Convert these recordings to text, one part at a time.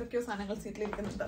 എന്തൊക്കെയോ സാധനങ്ങൾ സീറ്റിലിരിക്കുന്നുണ്ട്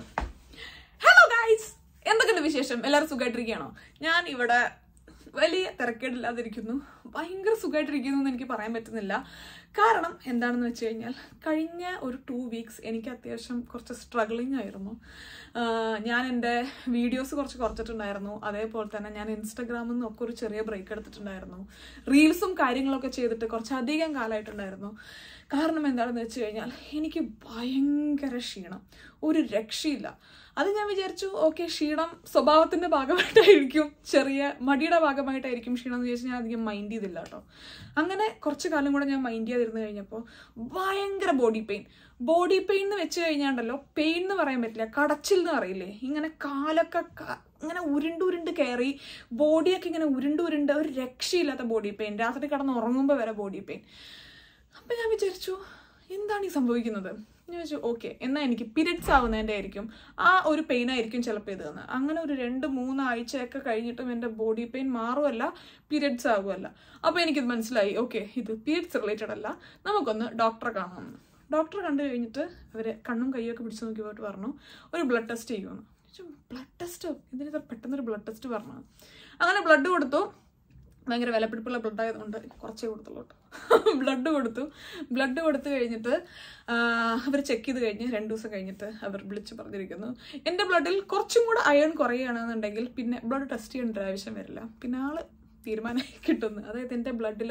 hello guys എന്തൊക്കെയുണ്ട് വിശേഷം എല്ലാവരും സുഖമായിട്ടിരിക്കുകയാണോ ഞാൻ ഇവിടെ വലിയ തിരക്കേടില്ലാതിരിക്കുന്നു ഭയങ്കര സുഖമായിട്ടിരിക്കുന്നു എന്ന് എനിക്ക് പറയാൻ പറ്റുന്നില്ല കാരണം എന്താണെന്ന് വെച്ച് കഴിഞ്ഞാൽ കഴിഞ്ഞ ഒരു ടു വീക്സ് എനിക്ക് അത്യാവശ്യം കുറച്ച് സ്ട്രഗ്ലിംഗ് ആയിരുന്നു ആഹ് ഞാൻ എൻ്റെ വീഡിയോസ് കുറച്ച് കുറച്ചിട്ടുണ്ടായിരുന്നു അതേപോലെ തന്നെ ഞാൻ ഇൻസ്റ്റഗ്രാമിൽ നിന്നൊക്കെ ഒരു ചെറിയ ബ്രേക്ക് എടുത്തിട്ടുണ്ടായിരുന്നു റീൽസും കാര്യങ്ങളൊക്കെ ചെയ്തിട്ട് കുറച്ചധികം കാലമായിട്ടുണ്ടായിരുന്നു കാരണം എന്താണെന്ന് വെച്ച് കഴിഞ്ഞാൽ എനിക്ക് ഭയങ്കര ക്ഷീണം ഒരു രക്ഷയില്ല അത് ഞാൻ വിചാരിച്ചു ഓക്കെ ക്ഷീണം സ്വഭാവത്തിന്റെ ഭാഗമായിട്ടായിരിക്കും ചെറിയ മടിയുടെ ഭാഗമായിട്ടായിരിക്കും ക്ഷീണം എന്ന് വിചാരിച്ച് ഞാൻ അധികം മൈൻഡ് ചെയ്തില്ല കേട്ടോ അങ്ങനെ കുറച്ച് കാലം കൂടെ ഞാൻ മൈൻഡ് ചെയ്തിരുന്നു കഴിഞ്ഞപ്പോൾ ഭയങ്കര ബോഡി പെയിൻ ബോഡി പെയിൻ എന്ന് വെച്ച് കഴിഞ്ഞാണ്ടല്ലോ പെയിൻ എന്ന് പറയാൻ പറ്റില്ല കടച്ചിൽ എന്ന് പറയില്ലേ ഇങ്ങനെ കാലൊക്കെ ക- ഇങ്ങനെ ഉരുണ്ട് ഉരുണ്ട് കയറി ബോഡിയൊക്കെ ഇങ്ങനെ ഉരുണ്ട് ഉരുണ്ട് ഒരു രക്ഷയില്ലാത്ത ബോഡി പെയിൻ രാത്രി കിടന്ന് ഉറങ്ങുമ്പോൾ വരെ ബോഡി പെയിൻ അപ്പം ഞാൻ വിചാരിച്ചു എന്താണ് ഈ സംഭവിക്കുന്നത് ഞാൻ വിചാരിച്ചു ഓക്കെ എന്നാൽ എനിക്ക് പീരിയഡ്സ് ആവുന്നതിൻ്റെ ആയിരിക്കും ആ ഒരു പെയിൻ ആയിരിക്കും ചിലപ്പോൾ ഇത് എന്ന് അങ്ങനെ ഒരു രണ്ട് മൂന്ന് ആഴ്ചയൊക്കെ കഴിഞ്ഞിട്ടും എൻ്റെ ബോഡി പെയിൻ മാറുമല്ല പീരിയഡ്സ് ആവുമല്ല അപ്പോൾ എനിക്കിത് മനസ്സിലായി ഓക്കെ ഇത് പീരിയഡ്സ് റിലേറ്റഡ് അല്ല നമുക്കൊന്ന് ഡോക്ടറെ കാണാമെന്ന് ഡോക്ടറെ കണ്ടു കഴിഞ്ഞിട്ട് അവർ കണ്ണും കൈയൊക്കെ പിടിച്ച് നോക്കി പോയിട്ട് പറഞ്ഞു ഒരു ബ്ലഡ് ടെസ്റ്റ് ചെയ്യുമെന്ന് ബ്ലഡ് ടെസ്റ്റോ ഇതിന് പെട്ടെന്നൊരു ബ്ലഡ് ടെസ്റ്റ് പറഞ്ഞു അങ്ങനെ ബ്ലഡ് കൊടുത്തു ഭയങ്കര വിലപിടിപ്പുള്ള ബ്ലഡ് ആയതുകൊണ്ട് കുറച്ചേ കൊടുത്തുള്ളൂ കേട്ടോ ബ്ലഡ് കൊടുത്തു ബ്ലഡ് കൊടുത്തു കഴിഞ്ഞിട്ട് അവർ ചെക്ക് ചെയ്ത് കഴിഞ്ഞ് രണ്ട് ദിവസം കഴിഞ്ഞിട്ട് അവർ വിളിച്ച് പറഞ്ഞിരിക്കുന്നു എൻ്റെ ബ്ലഡിൽ കുറച്ചും കൂടെ അയൺ കുറയുകയാണെന്നുണ്ടെങ്കിൽ പിന്നെ ബ്ലഡ് ടെസ്റ്റ് ചെയ്യേണ്ട ഒരു ആവശ്യം വരില്ല പിന്നെ ആള് തീരുമാനമായി കിട്ടുന്നു അതായത് എൻ്റെ ബ്ലഡിൽ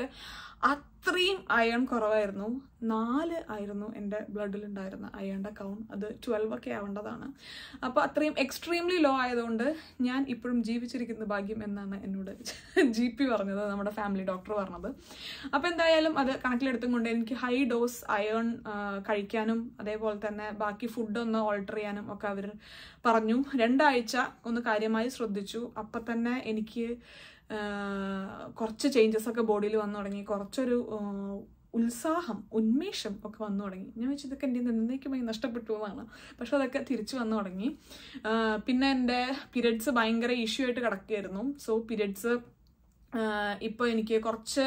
അത്രയും അയൺ കുറവായിരുന്നു നാല് ആയിരുന്നു എൻ്റെ ബ്ലഡിൽ ഉണ്ടായിരുന്ന അയണിൻ്റെ കൗണ്ട് അത് ട്വൽവ് ഒക്കെ ആവേണ്ടതാണ് അപ്പോൾ അത്രയും എക്സ്ട്രീംലി ലോ ആയതുകൊണ്ട് ഞാൻ ഇപ്പോഴും ജീവിച്ചിരിക്കുന്ന ഭാഗ്യം എന്നാണ് എന്നോട് ജി പി പറഞ്ഞത് നമ്മുടെ ഫാമിലി ഡോക്ടർ പറഞ്ഞത് അപ്പോൾ എന്തായാലും അത് കണക്കിലെടുത്തും കൊണ്ട് എനിക്ക് ഹൈ ഡോസ് അയൺ കഴിക്കാനും അതേപോലെ തന്നെ ബാക്കി ഫുഡ് ഒന്ന് ഓൾട്ടർ ചെയ്യാനും ഒക്കെ അവർ പറഞ്ഞു രണ്ടാഴ്ച ഒന്ന് കാര്യമായി ശ്രദ്ധിച്ചു അപ്പം തന്നെ എനിക്ക് ആഹ് കുറച്ച് ചേഞ്ചസ് ഒക്കെ ബോഡിയിൽ വന്നു തുടങ്ങി കുറച്ചൊരു ആഹ് ഉത്സാഹം ഉന്മേഷം ഒക്കെ വന്നു തുടങ്ങി ഞാൻ വെച്ചാൽ ഇതൊക്കെ എൻ്റെ എന്നേക്കുമായി നഷ്ടപ്പെട്ടു എന്നാണ് പക്ഷെ അതൊക്കെ തിരിച്ചു വന്നു തുടങ്ങി ആഹ് പിന്നെ എൻ്റെ പീരിയഡ്സ് ഭയങ്കര ഇഷ്യൂ ആയിട്ട് കിടക്കുകയായിരുന്നു സോ പീരിയഡ്സ് ഇപ്പോൾ എനിക്ക് കുറച്ച്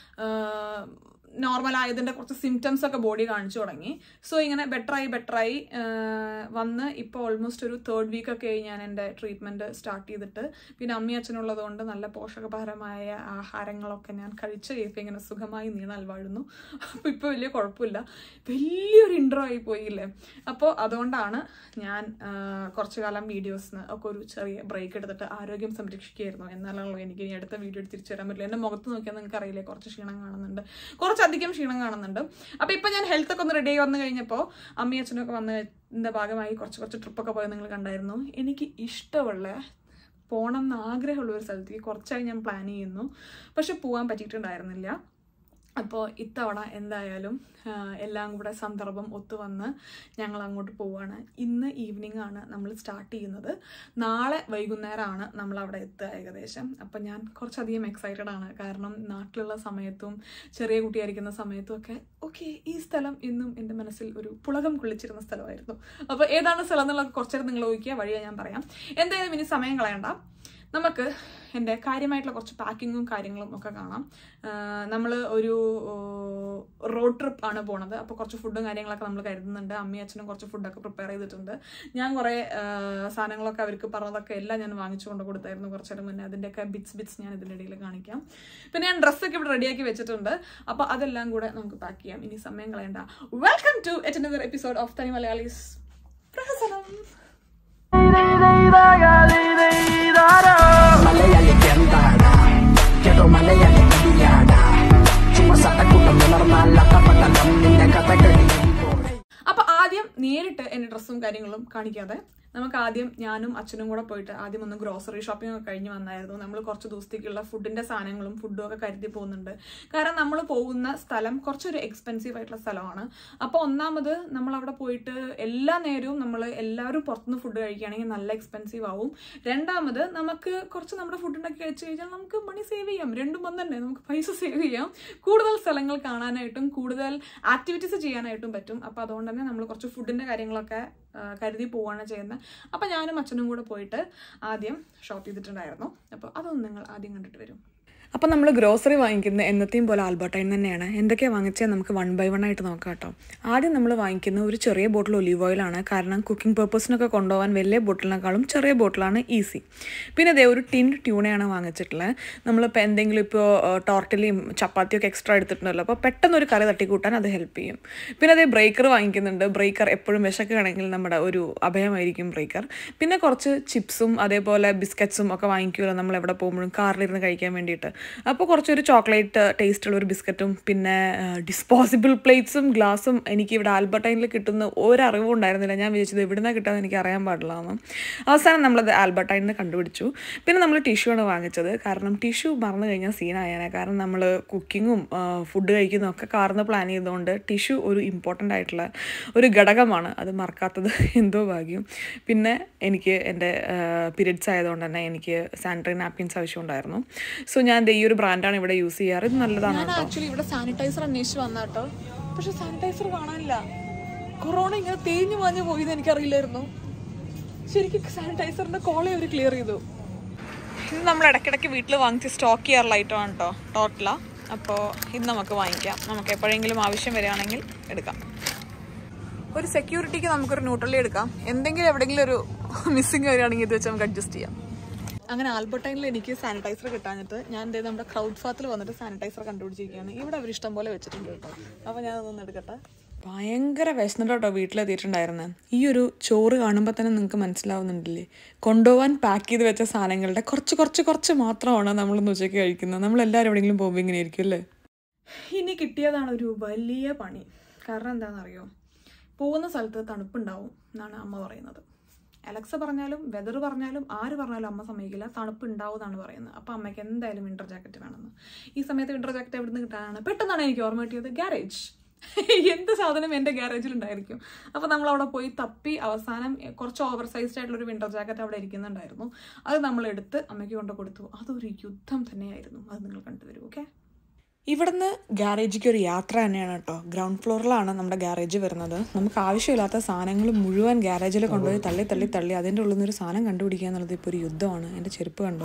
നോർമൽ ആയതിൻ്റെ കുറച്ച് സിംറ്റംസ് ഒക്കെ ബോഡി കാണിച്ചു തുടങ്ങി സോ ഇങ്ങനെ ബെറ്ററായി ബെറ്ററായി വന്ന് ഇപ്പോൾ ഓൾമോസ്റ്റ് ഒരു തേർഡ് വീക്ക് ഒക്കെ ആയി ഞാൻ എൻ്റെ ട്രീറ്റ്മെൻറ്റ് സ്റ്റാർട്ട് ചെയ്തിട്ട് പിന്നെ അമ്മയും അച്ഛനുള്ളത് കൊണ്ട് നല്ല പോഷകപരമായ ആഹാരങ്ങളൊക്കെ ഞാൻ കഴിച്ച് ഇപ്പോൾ ഇങ്ങനെ സുഖമായി നീണാൽ വാഴുന്നു അപ്പോൾ ഇപ്പോൾ വലിയ കുഴപ്പമില്ല വലിയൊരു ഇൻട്രോ ആയി പോയില്ലേ അപ്പോൾ അതുകൊണ്ടാണ് ഞാൻ ആ, കുറച്ച് കാലം വീഡിയോസിന് ഒക്കെ ഒരു ചെറിയ ബ്രേക്ക് എടുത്തിട്ട് ആരോഗ്യം സംരക്ഷിക്കുകയായിരുന്നു എന്നാലാണല്ലോ എനിക്ക് ഇനി അടുത്ത വീഡിയോ തിരിച്ചു വരാൻ പറ്റില്ല എൻ്റെ മുഖത്ത് നോക്കിയാൽ നിങ്ങൾക്ക് അറിയില്ലേ കുറച്ച് ക്ഷീണം കാണുന്നുണ്ട് കുറച്ചധികം ക്ഷീണം കാണുന്നുണ്ട് അപ്പോൾ ഇപ്പം ഞാൻ ഹെൽത്ത് ഒക്കെ ഒന്ന് റെഡി ആയി വന്നു കഴിഞ്ഞപ്പോൾ അമ്മയും അച്ഛനും ഒക്കെ വന്നതിൻ്റെ ഭാഗമായി കുറച്ച് കുറച്ച് ട്രിപ്പൊക്കെ പോയത് നിങ്ങൾ കണ്ടായിരുന്നു എനിക്ക് ഇഷ്ടമുള്ള പോകണം എന്ന് ആഗ്രഹമുള്ള ഒരു സ്ഥലത്തേക്ക് കുറച്ചായി ഞാൻ പ്ലാൻ ചെയ്യുന്നു പക്ഷെ പോകാൻ പറ്റിയിട്ടുണ്ടായിരുന്നില്ല അപ്പോൾ ഇത്തവണ എന്തായാലും ആ, എല്ലാം കൂടെ സന്ദർഭം ഒത്തുവന്ന് ഞങ്ങൾ അങ്ങോട്ട് പോവുകയാണ് ഇന്ന് ഈവനിങ് ആണ് നമ്മൾ സ്റ്റാർട്ട് ചെയ്യുന്നത് നാളെ വൈകുന്നേരമാണ് നമ്മൾ അവിടെ എത്തുക ഏകദേശം അപ്പം ഞാൻ കുറച്ചധികം എക്സൈറ്റഡ് ആണ് കാരണം നാട്ടിലുള്ള സമയത്തും ചെറിയ കുട്ടിയായിരിക്കുന്ന സമയത്തും ഒക്കെ ഓക്കെ ഈ സ്ഥലം ഇന്നും എൻ്റെ മനസ്സിൽ ഒരു പുളകം കൊള്ളിച്ചിരുന്ന സ്ഥലമായിരുന്നു അപ്പോൾ ഏതാണ് സ്ഥലം എന്നുള്ളത് കുറച്ചേരം നിങ്ങൾ നോക്കിയാൽ വഴിയാണ് ഞാൻ പറയാം എന്തായാലും ഇനി സമയം കളയണ്ട നമുക്ക് എൻ്റെ കാര്യമായിട്ടുള്ള കുറച്ച് പാക്കിങ്ങും കാര്യങ്ങളും ഒക്കെ കാണാം നമ്മൾ ഒരു റോഡ് ട്രിപ്പ് ആണ് പോണത് അപ്പോൾ കുറച്ച് ഫുഡും കാര്യങ്ങളൊക്കെ നമ്മൾ കരുതുന്നുണ്ട് അമ്മയും അച്ഛനും കുറച്ച് ഫുഡൊക്കെ പ്രിപ്പയർ ചെയ്തിട്ടുണ്ട് ഞാൻ കുറേ ആ, സാധനങ്ങളൊക്കെ അവർക്ക് പറഞ്ഞതൊക്കെ എല്ലാം ഞാൻ വാങ്ങിച്ചു കൊണ്ട് കൊടുത്തായിരുന്നു കുറച്ചേരം മുന്നേ അതിൻ്റെയൊക്കെ ബിറ്റ്സ് ബിറ്റ്സ് ഞാൻ ഇതിൻ്റെ ഇടയിൽ കാണിക്കാം പിന്നെ ഞാൻ ഡ്രസ്സൊക്കെ ഇവിടെ റെഡിയാക്കി വെച്ചിട്ടുണ്ട് അപ്പോൾ അതെല്ലാം കൂടെ നമുക്ക് പാക്ക് ചെയ്യാം ഇനി സമയം കളയണ്ട welcome to yet another episode of തനി മലയാളീസ് പ്രഹസനം മലയാളി എന്താടാ കേട്ടോ മലയാളി കവിയാടാ ചുമ സട്ടക്കൂട്ടം ഉണർന്നാലത്ത പട്ടണം നിന്റെ കഥ കഴിയുമ്പോൾ അപ്പൊ ആദ്യം നേരിട്ട് എന്റെ ഡ്രസ്സും കാര്യങ്ങളും കാണിക്കാതെ നമുക്ക് ആദ്യം ഞാനും അച്ഛനും കൂടെ പോയിട്ട് ആദ്യം ഒന്ന് ഗ്രോസറി ഷോപ്പിംഗ് ഒക്കെ കഴിഞ്ഞ് വന്നായിരുന്നു നമ്മൾ കുറച്ച് ദിവസത്തേക്കുള്ള ഫുഡിന്റെ സാധനങ്ങളും ഫുഡും ഒക്കെ കരുതി പോകുന്നുണ്ട് കാരണം നമ്മൾ പോകുന്ന സ്ഥലം കുറച്ചൊരു എക്സ്പെൻസീവ് ആയിട്ടുള്ള സ്ഥലമാണ് അപ്പോൾ ഒന്നാമത് നമ്മൾ അവിടെ പോയിട്ട് എല്ലാ നേരവും നമ്മൾ എല്ലാവരും പുറത്തുനിന്ന് ഫുഡ് കഴിക്കുകയാണെങ്കിൽ നല്ല എക്സ്പെൻസീവ് ആവും രണ്ടാമത് നമുക്ക് കുറച്ച് നമ്മുടെ ഫുഡ് ഉണ്ടാക്കി കഴിച്ചു കഴിഞ്ഞാൽ നമുക്ക് മണി സേവ് ചെയ്യാം രണ്ടും വന്നല്ലേ നമുക്ക് പൈസ സേവ് ചെയ്യാം കൂടുതൽ സ്ഥലങ്ങൾ കാണാനായിട്ടും കൂടുതൽ ആക്ടിവിറ്റീസ് ചെയ്യാനായിട്ടും പറ്റും അപ്പോൾ അതുകൊണ്ട് തന്നെ നമ്മൾ കുറച്ച് ഫുഡിൻ്റെ കാര്യങ്ങളൊക്കെ ആ, കരുതി പോവുകയാണ് ചെയ്യുന്നത് അപ്പോൾ ഞാനും അച്ഛനും കൂടെ പോയിട്ട് ആദ്യം ഷോപ്പ് ചെയ്തിട്ടുണ്ടായിരുന്നു അപ്പോൾ അതൊന്ന് നിങ്ങൾ ആദ്യം കണ്ടിട്ട് വരും അപ്പം നമ്മൾ ഗ്രോസറി വാങ്ങിക്കുന്ന എന്നത്തെയും പോലെ ആൽബർട്ടൈൻ തന്നെയാണ് എന്തൊക്കെയാണ് വാങ്ങിച്ചാൽ നമുക്ക് വൺ ബൈ വൺ ആയിട്ട് നോക്കാം കേട്ടോ ആദ്യം നമ്മൾ വാങ്ങിക്കുന്ന ഒരു ചെറിയ ബോട്ടിൽ ഒലീവ് ഓയിലാണ് കാരണം കുക്കിംഗ് പർപ്പസിനൊക്കെ കൊണ്ടുപോകാൻ വലിയ ബോട്ടിലിനേക്കാളും ചെറിയ ബോട്ടിലാണ് ഈസി പിന്നെ അതേ ഒരു ടിൻ ട്യൂണയാണ് വാങ്ങിച്ചിട്ടുള്ളത് നമ്മളിപ്പോൾ എന്തെങ്കിലും ഇപ്പോൾ ടോർട്ടിലിയും ചപ്പാത്തിയൊക്കെ എക്സ്ട്രാ എടുത്തിട്ടുണ്ടല്ലോ അപ്പോൾ പെട്ടെന്ന് ഒരു കറി തട്ടിക്കൂട്ടാൻ അത് ഹെൽപ്പ് ചെയ്യും പിന്നെ അതേ ബ്രേക്കർ വാങ്ങിക്കുന്നുണ്ട് ബ്രേക്കർ എപ്പോഴും വിശക്കുകയാണെങ്കിൽ നമ്മുടെ ഒരു അഭയമായിരിക്കും ബ്രേക്കർ പിന്നെ കുറച്ച് ചിപ്സും അതേപോലെ ബിസ്ക്കറ്റ്സും ഒക്കെ വാങ്ങിക്കുമല്ലോ നമ്മൾ എവിടെ പോകുമ്പോഴും കാറിലിരുന്ന് കഴിക്കാൻ വേണ്ടിയിട്ട് അപ്പോൾ കുറച്ചൊരു ചോക്ലേറ്റ് ടേസ്റ്റുള്ള ഒരു ബിസ്ക്കറ്റും പിന്നെ ഡിസ്പോസിബിൾ പ്ലേറ്റ്സും ഗ്ലാസും എനിക്ക് ഇവിടെ ആൽബർട്ടൈനിൽ കിട്ടുന്ന ഒരറിവും ഉണ്ടായിരുന്നില്ല ഞാൻ വിചാരിച്ചത് എവിടുന്നാണ് കിട്ടാന്ന് എനിക്ക് അറിയാൻ പാടില്ല എന്ന് അവസാനം നമ്മളത് ആൽബർട്ടൈനിൽ നിന്ന് കണ്ടുപിടിച്ചു പിന്നെ നമ്മൾ ടിഷ്യൂ ആണ് വാങ്ങിച്ചത് കാരണം ടിഷ്യൂ മറന്നു കഴിഞ്ഞാൽ സീനായേനെ കാരണം നമ്മൾ കുക്കിങ്ങും ഫുഡ് കഴിക്കുന്നതും ഒക്കെ കാർന്ന് പ്ലാൻ ചെയ്തുകൊണ്ട് ടിഷ്യൂ ഒരു ഇമ്പോർട്ടൻ്റ് ആയിട്ടുള്ള ഒരു ഘടകമാണ് അത് മറക്കാത്തത് എന്തോ ഭാഗ്യം പിന്നെ എനിക്ക് എൻ്റെ പീരിയഡ്സ് ആയതുകൊണ്ട് തന്നെ എനിക്ക് സാനിറ്ററി നാപ്കിൻസ് ആവശ്യമുണ്ടായിരുന്നു സോ ഞാൻ ദേ ഈ ഒരു ബ്രാൻഡാണ് ഇവിടെ യൂസ് ചെയ്യാറ് ഇത് നല്ലതാണ് ഞാൻ ആക്ച്വലി ഇവിടെ സാനിറ്റൈസർ അന്വേഷിച്ച് വന്ന കേട്ടോ പക്ഷെ സാനിറ്റൈസർ കാണാനില്ല കൊറോണ ഇങ്ങനെ തേഞ്ഞു മാഞ്ഞു പോയത് എനിക്കറിയില്ലായിരുന്നു ശരിക്കും സാനിറ്റൈസറിന്റെ കോളെ അവർ ക്ലിയർ ചെയ്തു ഇത് നമ്മൾ ഇടയ്ക്കിടയ്ക്ക് വീട്ടിൽ വാങ്ങിച്ച് സ്റ്റോക്ക് ചെയ്യാറുള്ള ഐറ്റമാണ് കേട്ടോ ടോട്ടല അപ്പോൾ ഇത് നമുക്ക് വാങ്ങിക്കാം നമുക്ക് എപ്പോഴെങ്കിലും ആവശ്യം വരികയാണെങ്കിൽ എടുക്കാം ഒരു സെക്യൂരിറ്റിക്ക് നമുക്കൊരു ന്യൂട്രലി എടുക്കാം എന്തെങ്കിലും എവിടെയെങ്കിലും ഒരു മിസ്സിങ് വരികയാണെങ്കിൽ ഇത് വെച്ച് നമുക്ക് അഡ്ജസ്റ്റ് ചെയ്യാം അങ്ങനെ ആൽബർട്ടൈനിൽ എനിക്ക് സാനിറ്റൈസർ കിട്ടാഞ്ഞിട്ട് ഞാൻ ദേ നമ്മുടെ ക്രൗഡ് ഫാത്തിൽ വന്നിട്ട് സാനിറ്റൈസർ കണ്ടുപിടിച്ചിരിക്കുകയാണ് ഇവിടെ അവർ ഇഷ്ടം പോലെ വെച്ചിട്ടുണ്ട് കേട്ടോ അപ്പോൾ ഞാൻ അതൊന്ന് എടുക്കട്ടെ ഭയങ്കര വിശന്നിട്ടോ വീട്ടിലെത്തിയിട്ടുണ്ടായിരുന്നത് ഈ ഒരു ചോറ് കാണുമ്പോൾ തന്നെ നിങ്ങൾക്ക് മനസ്സിലാവുന്നുണ്ടല്ലേ കൊണ്ടുപോകാൻ പാക്ക് ചെയ്ത് വെച്ച സാധനങ്ങളുടെ കുറച്ച് കുറച്ച് കുറച്ച് മാത്രമാണ് നമ്മളൊന്ന് ഉച്ചയ്ക്ക് കഴിക്കുന്നത് നമ്മളെല്ലാവരും എവിടെയെങ്കിലും പോകുമ്പോൾ ഇങ്ങനെ ആയിരിക്കും അല്ലേ ഇനി കിട്ടിയതാണ് ഒരു വലിയ പണി കാരണം എന്താണെന്നറിയോ പോകുന്ന സ്ഥലത്ത് തണുപ്പുണ്ടാവും എന്നാണ് അമ്മ പറയുന്നത് അലക്സ പറഞ്ഞാലും വെതർ പറഞ്ഞാലും ആര് പറഞ്ഞാലും അമ്മ സമ്മതിക്കില്ല തണുപ്പ് ഉണ്ടാവും എന്നാണ് പറയുന്നത് അപ്പോൾ അമ്മയ്ക്ക് എന്തായാലും വിൻ്റർ ജാക്കറ്റ് വേണമെന്ന് ഈ സമയത്ത് വിൻ്റർ ജാക്കറ്റ് എവിടെ നിന്ന് കിട്ടാനാണ് പെട്ടെന്നാണ് എനിക്ക് ഓർമ്മ കിട്ടിയത് ഗാരേജ് എന്ത് സാധനം എൻ്റെ ഗാരേജിൽ ഉണ്ടായിരിക്കും അപ്പോൾ നമ്മൾ അവിടെ പോയി തപ്പി അവസാനം കുറച്ച് ഓവർ സൈസ്ഡ് ആയിട്ടുള്ള ഒരു വിൻ്റർ ജാക്കറ്റ് അവിടെ ഇരിക്കുന്നുണ്ടായിരുന്നു അത് നമ്മൾ എടുത്ത് അമ്മയ്ക്ക് കൊണ്ട് കൊടുത്തു അതൊരു യുദ്ധം തന്നെയായിരുന്നു അത് നിങ്ങൾ കണ്ടുവരും ഓക്കെ ഇവിടുന്ന് ഗാരേജിക്ക് ഒരു യാത്ര തന്നെയാണ് കേട്ടോ ഗ്രൗണ്ട് ഫ്ലോറിലാണ് നമ്മുടെ ഗാരേജ് വരുന്നത് നമുക്ക് ആവശ്യമില്ലാത്ത സാധനങ്ങൾ മുഴുവൻ ഗാരേജിൽ കൊണ്ടുപോയി തള്ളി തള്ളി തള്ളി അതിൻ്റെ ഉള്ളിൽ നിന്ന് ഒരു സാധനം കണ്ടുപിടിക്കുക എന്നുള്ളത് ഇപ്പോൾ ഒരു യുദ്ധമാണ് എൻ്റെ ചെരുപ്പ് കണ്ടോ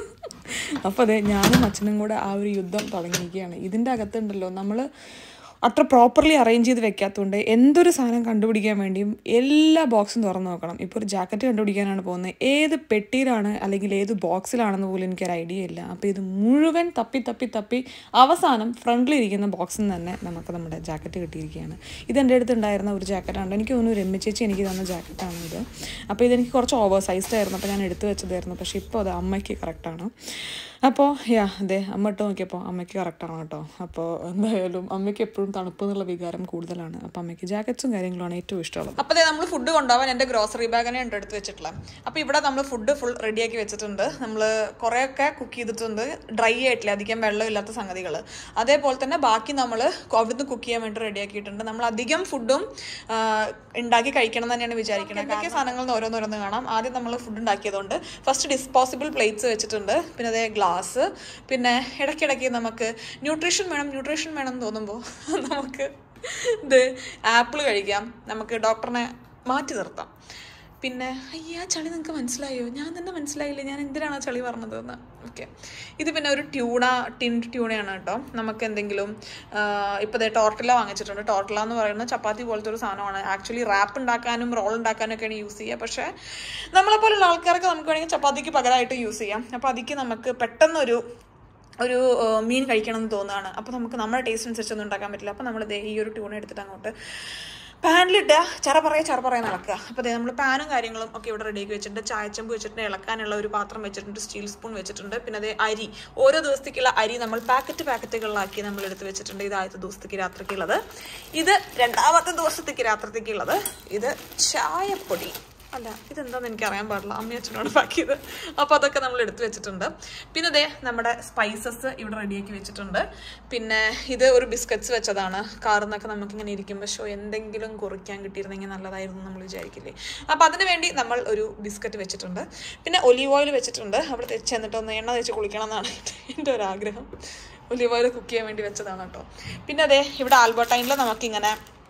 അപ്പോൾ അതെ ഞാനും അച്ഛനും കൂടെ ആ ഒരു യുദ്ധം തുടങ്ങിയിരിക്കുകയാണ് ഇതിൻ്റെ അകത്തുണ്ടല്ലോ നമ്മൾ അത്ര പ്രോപ്പർലി അറേഞ്ച് ചെയ്ത് വെക്കാത്തതുകൊണ്ട് എന്തൊരു സാധനം കണ്ടുപിടിക്കാൻ വേണ്ടിയും എല്ലാ ബോക്സും തുറന്നു നോക്കണം ഇപ്പോൾ ഒരു ജാക്കറ്റ് കണ്ടുപിടിക്കാനാണ് പോകുന്നത് ഏത് പെട്ടിയിലാണ് അല്ലെങ്കിൽ ഏത് ബോക്സിലാണെന്ന് പോലും എനിക്കൊരു ഐഡിയ ഇല്ല അപ്പോൾ ഇത് മുഴുവൻ തപ്പി തപ്പി തപ്പി അവസാനം ഫ്രണ്ടിലിരിക്കുന്ന ബോക്സിൽ നിന്ന് തന്നെ നമുക്ക് നമ്മുടെ ജാക്കറ്റ് കിട്ടിയിരിക്കുകയാണ് ഇത് എൻ്റെ അടുത്ത് ഉണ്ടായിരുന്ന ഒരു ജാക്കറ്റാണ് എനിക്ക് തോന്നുന്നു രമ്യ ചേച്ചി എനിക്ക് തന്ന ജാക്കറ്റാണ് ഇത് അപ്പോൾ ഇതെനിക്ക് കുറച്ച് ഓവർ സൈസ്ഡ് ആയിരുന്നു അപ്പോൾ ഞാൻ എടുത്തു വെച്ചതായിരുന്നു പക്ഷേ ഇപ്പോൾ അത് അമ്മയ്ക്ക് കറക്റ്റാണ് അപ്പോൾ യാ അതെ അമ്മ ഇട്ട് നോക്കിയപ്പോൾ അമ്മയ്ക്ക് കറക്റ്റാണ് കേട്ടോ അപ്പോൾ എന്തായാലും അമ്മയ്ക്ക് എപ്പോഴും തണുപ്പ് എന്നുള്ള വികാരം കൂടുതലാണ് അപ്പോൾ അമ്മയ്ക്ക് ജാക്കറ്റ്സും കാര്യങ്ങളുമാണ് ഏറ്റവും ഇഷ്ടമുള്ളത് അപ്പോൾ അതെ നമ്മൾ ഫുഡ് കൊണ്ടുപോകാൻ എൻ്റെ ഗ്രോസറി ബാഗിനെ ഉണ്ട് എടുത്ത് വെച്ചിട്ടുള്ളത് അപ്പോൾ ഇവിടെ നമ്മൾ ഫുഡ് ഫുൾ റെഡിയാക്കി വെച്ചിട്ടുണ്ട് നമ്മൾ കുറേയൊക്കെ കുക്ക് ചെയ്തിട്ടുണ്ട് ഡ്രൈ ആയിട്ടില്ല അധികം വെള്ളമില്ലാത്ത സംഗതികൾ അതേപോലെ തന്നെ ബാക്കി നമ്മൾ അവിടുന്ന് കുക്ക് ചെയ്യാൻ വേണ്ടി റെഡിയാക്കിയിട്ടുണ്ട് നമ്മൾ അധികം ഫുഡും ഉണ്ടാക്കി കഴിക്കണം എന്ന് തന്നെയാണ് വിചാരിക്കുന്നത് എന്തൊക്കെ സാധനങ്ങൾ ഓരോന്നോരോന്ന് കാണാം ആദ്യം നമ്മൾ ഫുഡ് ഉണ്ടാക്കിയതുകൊണ്ട് ഫസ്റ്റ് ഡിസ്പോസിബിൾ പ്ലേറ്റ്സ് വെച്ചിട്ടുണ്ട് പിന്നെ അതേ ഗ്ലാസ് പിന്നെ ഇടയ്ക്കിടയ്ക്ക് നമുക്ക് ന്യൂട്രീഷൻ വേണം ന്യൂട്രീഷൻ വേണം എന്ന് തോന്നുമ്പോൾ നമുക്ക് ഇത് ആപ്പിൾ കഴിക്കാം നമുക്ക് ഡോക്ടറിനെ മാറ്റി നിർത്താം പിന്നെ അയ്യ ആ ചളി നിങ്ങൾക്ക് മനസ്സിലായോ ഞാൻ തന്നെ മനസ്സിലായില്ല ഞാൻ എന്തിനാണ് ആ ചളി പറഞ്ഞത് എന്ന് ഓക്കെ ഇത് പിന്നെ ഒരു ട്യൂണ ടിൻ ട്യൂണയാണ് കേട്ടോ നമുക്ക് എന്തെങ്കിലും ഇപ്പോൾ ദേ ടോർട്ടില വാങ്ങിച്ചിട്ടുണ്ട് ടോർട്ടില എന്ന് പറയുന്നത് ചപ്പാത്തി പോലത്തെ ഒരു സാധനമാണ് ആക്ച്വലി റാപ്പ് ഉണ്ടാക്കാനും റോൾ ഉണ്ടാക്കാനും ഒക്കെയാണ് യൂസ് ചെയ്യുക പക്ഷേ നമ്മളെപ്പോലുള്ള ആൾക്കാർക്ക് നമുക്ക് വേണമെങ്കിൽ ചപ്പാത്തിക്ക് പകരമായിട്ട് യൂസ് ചെയ്യാം അപ്പോൾ അതിക്ക് നമുക്ക് പെട്ടെന്നൊരു ഒരു മീൻ കഴിക്കണം എന്ന് തോന്നുകയാണ് അപ്പോൾ നമുക്ക് നമ്മുടെ ടേസ്റ്റ് അനുസരിച്ചൊന്നും ഉണ്ടാക്കാൻ പറ്റില്ല അപ്പോൾ നമ്മൾ ഈ ഒരു ട്യൂൺ എടുത്തിട്ട് അങ്ങോട്ട് പാനിലിട്ട് ചറ പറയാ ചറ പറയാൻ ഇളക്കുക അപ്പോൾ നമ്മൾ പാനും കാര്യങ്ങളും ഒക്കെ ഇവിടെ റെഡിയാക്കി വെച്ചിട്ടുണ്ട് ചായച്ചമ്പ് വെച്ചിട്ടുണ്ട് ഇളക്കാനുള്ള ഒരു പാത്രം വെച്ചിട്ടുണ്ട് സ്റ്റീൽ സ്പൂൺ വെച്ചിട്ടുണ്ട് പിന്നെ അതേ അരി ഓരോ ദിവസത്തേക്കുള്ള അരി നമ്മൾ പാക്കറ്റ് പാക്കറ്റുകളിലാക്കി നമ്മൾ എടുത്ത് വെച്ചിട്ടുണ്ട് ഇത് ആദ്യത്തെ ദിവസത്തേക്ക് രാത്രിക്കുള്ളത് ഇത് രണ്ടാമത്തെ ദിവസത്തേക്ക് രാത്രിത്തേക്കുള്ളത് ഇത് ചായപ്പൊടി അല്ല ഇതെന്താന്ന് എനിക്ക് അറിയാൻ പാടില്ല അമ്മയും അച്ഛനോട് ബാക്കിയത് അപ്പോൾ അതൊക്കെ നമ്മൾ എടുത്തു വെച്ചിട്ടുണ്ട് പിന്നെ ദേ നമ്മുടെ സ്പൈസസ് ഇവിടെ റെഡിയാക്കി വെച്ചിട്ടുണ്ട് പിന്നെ ഇത് ഒരു ബിസ്ക്കറ്റ്സ് വെച്ചതാണ് കാറിൽ നിന്നൊക്കെ നമുക്കിങ്ങനെ ഇരിക്കുമ്പോൾ ഷോ എന്തെങ്കിലും കുറിക്കാൻ കിട്ടിയിരുന്നെങ്കിൽ നല്ലതായിരുന്നു നമ്മൾ വിചാരിക്കില്ലേ അപ്പോൾ അതിന് വേണ്ടി നമ്മൾ ഒരു ബിസ്ക്കറ്റ് വെച്ചിട്ടുണ്ട് പിന്നെ ഒലീവ് ഓയിൽ വെച്ചിട്ടുണ്ട് അവിടെ ചെന്നിട്ടൊന്ന് എണ്ണ തേച്ച് കുളിക്കണം എന്നാണ് എൻ്റെ ഒരു ആഗ്രഹം ഒലീവ് ഓയിൽ കുക്ക് ചെയ്യാൻ വേണ്ടി വെച്ചതാണ് കേട്ടോ പിന്നെ അതെ ഇവിടെ ആൽബർട്ടൈനിൽ നമുക്കിങ്ങനെ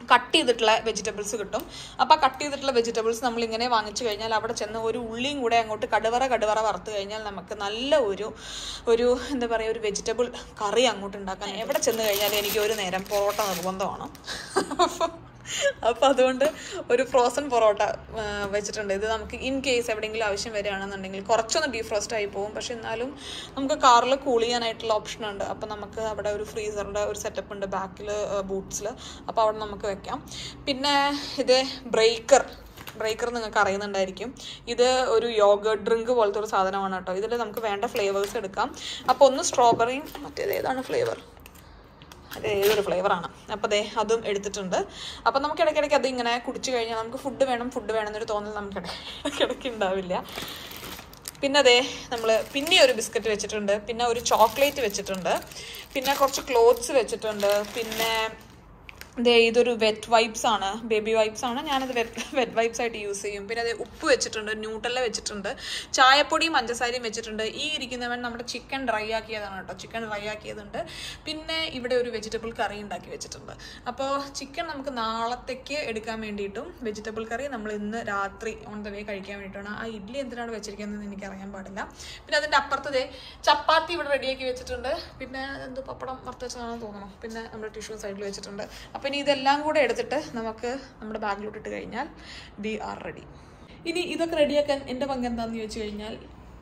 കട്ട് ചെയ്തിട്ടുള്ള വെജിറ്റബിൾസ് കിട്ടും അപ്പോൾ കട്ട് ചെയ്തിട്ടുള്ള വെജിറ്റബിൾസ് നമ്മൾ ഇങ്ങനെ വാങ്ങിച്ചു കഴിഞ്ഞാൽ അവിടെ ചെന്ന് ഒരു ഉള്ളിയും കൂടെ അങ്ങോട്ട് കടുവറ കടുവറ വറുത്ത് കഴിഞ്ഞാൽ നമുക്ക് നല്ല ഒരു ഒരു എന്താ പറയുക ഒരു വെജിറ്റബിൾ കറി അങ്ങോട്ട് ഉണ്ടാക്കാൻ എവിടെ ചെന്ന് കഴിഞ്ഞാൽ എനിക്ക് ഒരു നേരം പൊറോട്ട നിർബന്ധമാണ് അപ്പം അപ്പോൾ അതുകൊണ്ട് ഒരു ഫ്രോസൺ പൊറോട്ട ആ, വെച്ചിട്ടുണ്ട് ഇത് നമുക്ക് ഇൻ കേസ് എവിടെയെങ്കിലും ആവശ്യം വരികയാണെന്നുണ്ടെങ്കിൽ കുറച്ചൊന്ന് ഡീഫ്രോസ്റ്റ് ആയി പോകും പക്ഷെ എന്നാലും നമുക്ക് കാറിൽ കൂൾ ചെയ്യാനായിട്ടുള്ള ഓപ്ഷൻ ഉണ്ട് അപ്പോൾ നമുക്ക് അവിടെ ഒരു ഫ്രീസറിൻ്റെ ഒരു സെറ്റപ്പ് ഉണ്ട് ബാക്കിൽ ബൂട്ട്സിൽ അപ്പോൾ അവിടെ നമുക്ക് വെക്കാം പിന്നെ ഇത് ബ്രേക്കർ ബ്രേക്കർ നിങ്ങൾക്ക് അറിയുന്നുണ്ടായിരിക്കും ഇത് ഒരു യോഗ ഡ്രിങ്ക് പോലത്തെ ഒരു സാധനമാണ് കേട്ടോ ഇതിൽ നമുക്ക് വേണ്ട ഫ്ലേവേഴ്സ് എടുക്കാം അപ്പോൾ ഒന്ന് സ്ട്രോബെറിയും മറ്റേത് ഏതാണ് ഫ്ലേവർ അത് ഏതൊരു ഫ്ലേവറാണ് അപ്പോൾ ദേ അതും എടുത്തിട്ടുണ്ട് അപ്പോൾ നമുക്ക് ഇടയ്ക്കിടയ്ക്ക് അത് ഇങ്ങനെ കുടിച്ചു കഴിഞ്ഞാൽ നമുക്ക് ഫുഡ് വേണം ഫുഡ് വേണം എന്നൊരു തോന്നൽ നമുക്ക് ഇട- ഇടയ്ക്കിടയ്ക്ക് ഉണ്ടാവില്ല പിന്നെ അതെ നമ്മൾ പിന്നെ ഒരു ബിസ്ക്കറ്റ് വെച്ചിട്ടുണ്ട് പിന്നെ ഒരു ചോക്ലേറ്റ് വെച്ചിട്ടുണ്ട് പിന്നെ കുറച്ച് ക്ലോത്ത്സ് വെച്ചിട്ടുണ്ട് പിന്നെ ദേ ഇതൊരു വെറ്റ് വൈപ്സ് ആണ് ബേബി വൈപ്സ് ആണ് ഞാനത് വെറ്റ് വെറ്റ് വൈപ്സ് ആയിട്ട് യൂസ് ചെയ്യും പിന്നെ അത് ഉപ്പ് വെച്ചിട്ടുണ്ട് ന്യൂട്ടല്ല വെച്ചിട്ടുണ്ട് ചായപ്പൊടിയും പഞ്ചസാരയും വെച്ചിട്ടുണ്ട് ഈ ഇരിക്കുന്നവൻ നമ്മുടെ ചിക്കൻ ഡ്രൈ ആക്കിയതാണ് കേട്ടോ ചിക്കൻ ഡ്രൈ ആക്കിയതുണ്ട് പിന്നെ ഇവിടെ ഒരു വെജിറ്റബിൾ കറി ഉണ്ടാക്കി വെച്ചിട്ടുണ്ട് അപ്പോൾ ചിക്കൻ നമുക്ക് നാളത്തേക്ക് എടുക്കാൻ വേണ്ടിയിട്ടും വെജിറ്റബിൾ കറി നമ്മൾ ഇന്ന് രാത്രി ഓൺ ദ വേ കഴിക്കാൻ വേണ്ടിയിട്ടാണ് ആ ഇഡ്ഡലി എന്തിനാണ് വെച്ചിരിക്കുന്നത് എനിക്ക് അറിയാൻ പാടില്ല പിന്നെ അതിൻ്റെ അപ്പുറത്ത് ദേ ചപ്പാത്തി ഇവിടെ റെഡിയാക്കി വെച്ചിട്ടുണ്ട് പിന്നെ എന്തോ പപ്പടം വറുത്തച്ചാണെന്ന് തോന്നണം പിന്നെ നമ്മുടെ ടിഷ്യൂ സൈഡിൽ വെച്ചിട്ടുണ്ട് അപ്പം ഇനി ഇതെല്ലാം കൂടെ എടുത്തിട്ട് നമുക്ക് നമ്മുടെ ബാഗിലോട്ട് ഇട്ട് കഴിഞ്ഞാൽ വി ആർ റെഡി ഇനി ഇതൊക്കെ റെഡിയാക്കാൻ എൻ്റെ പങ്ക് എന്താണെന്ന് ചോദിച്ചു കഴിഞ്ഞാൽ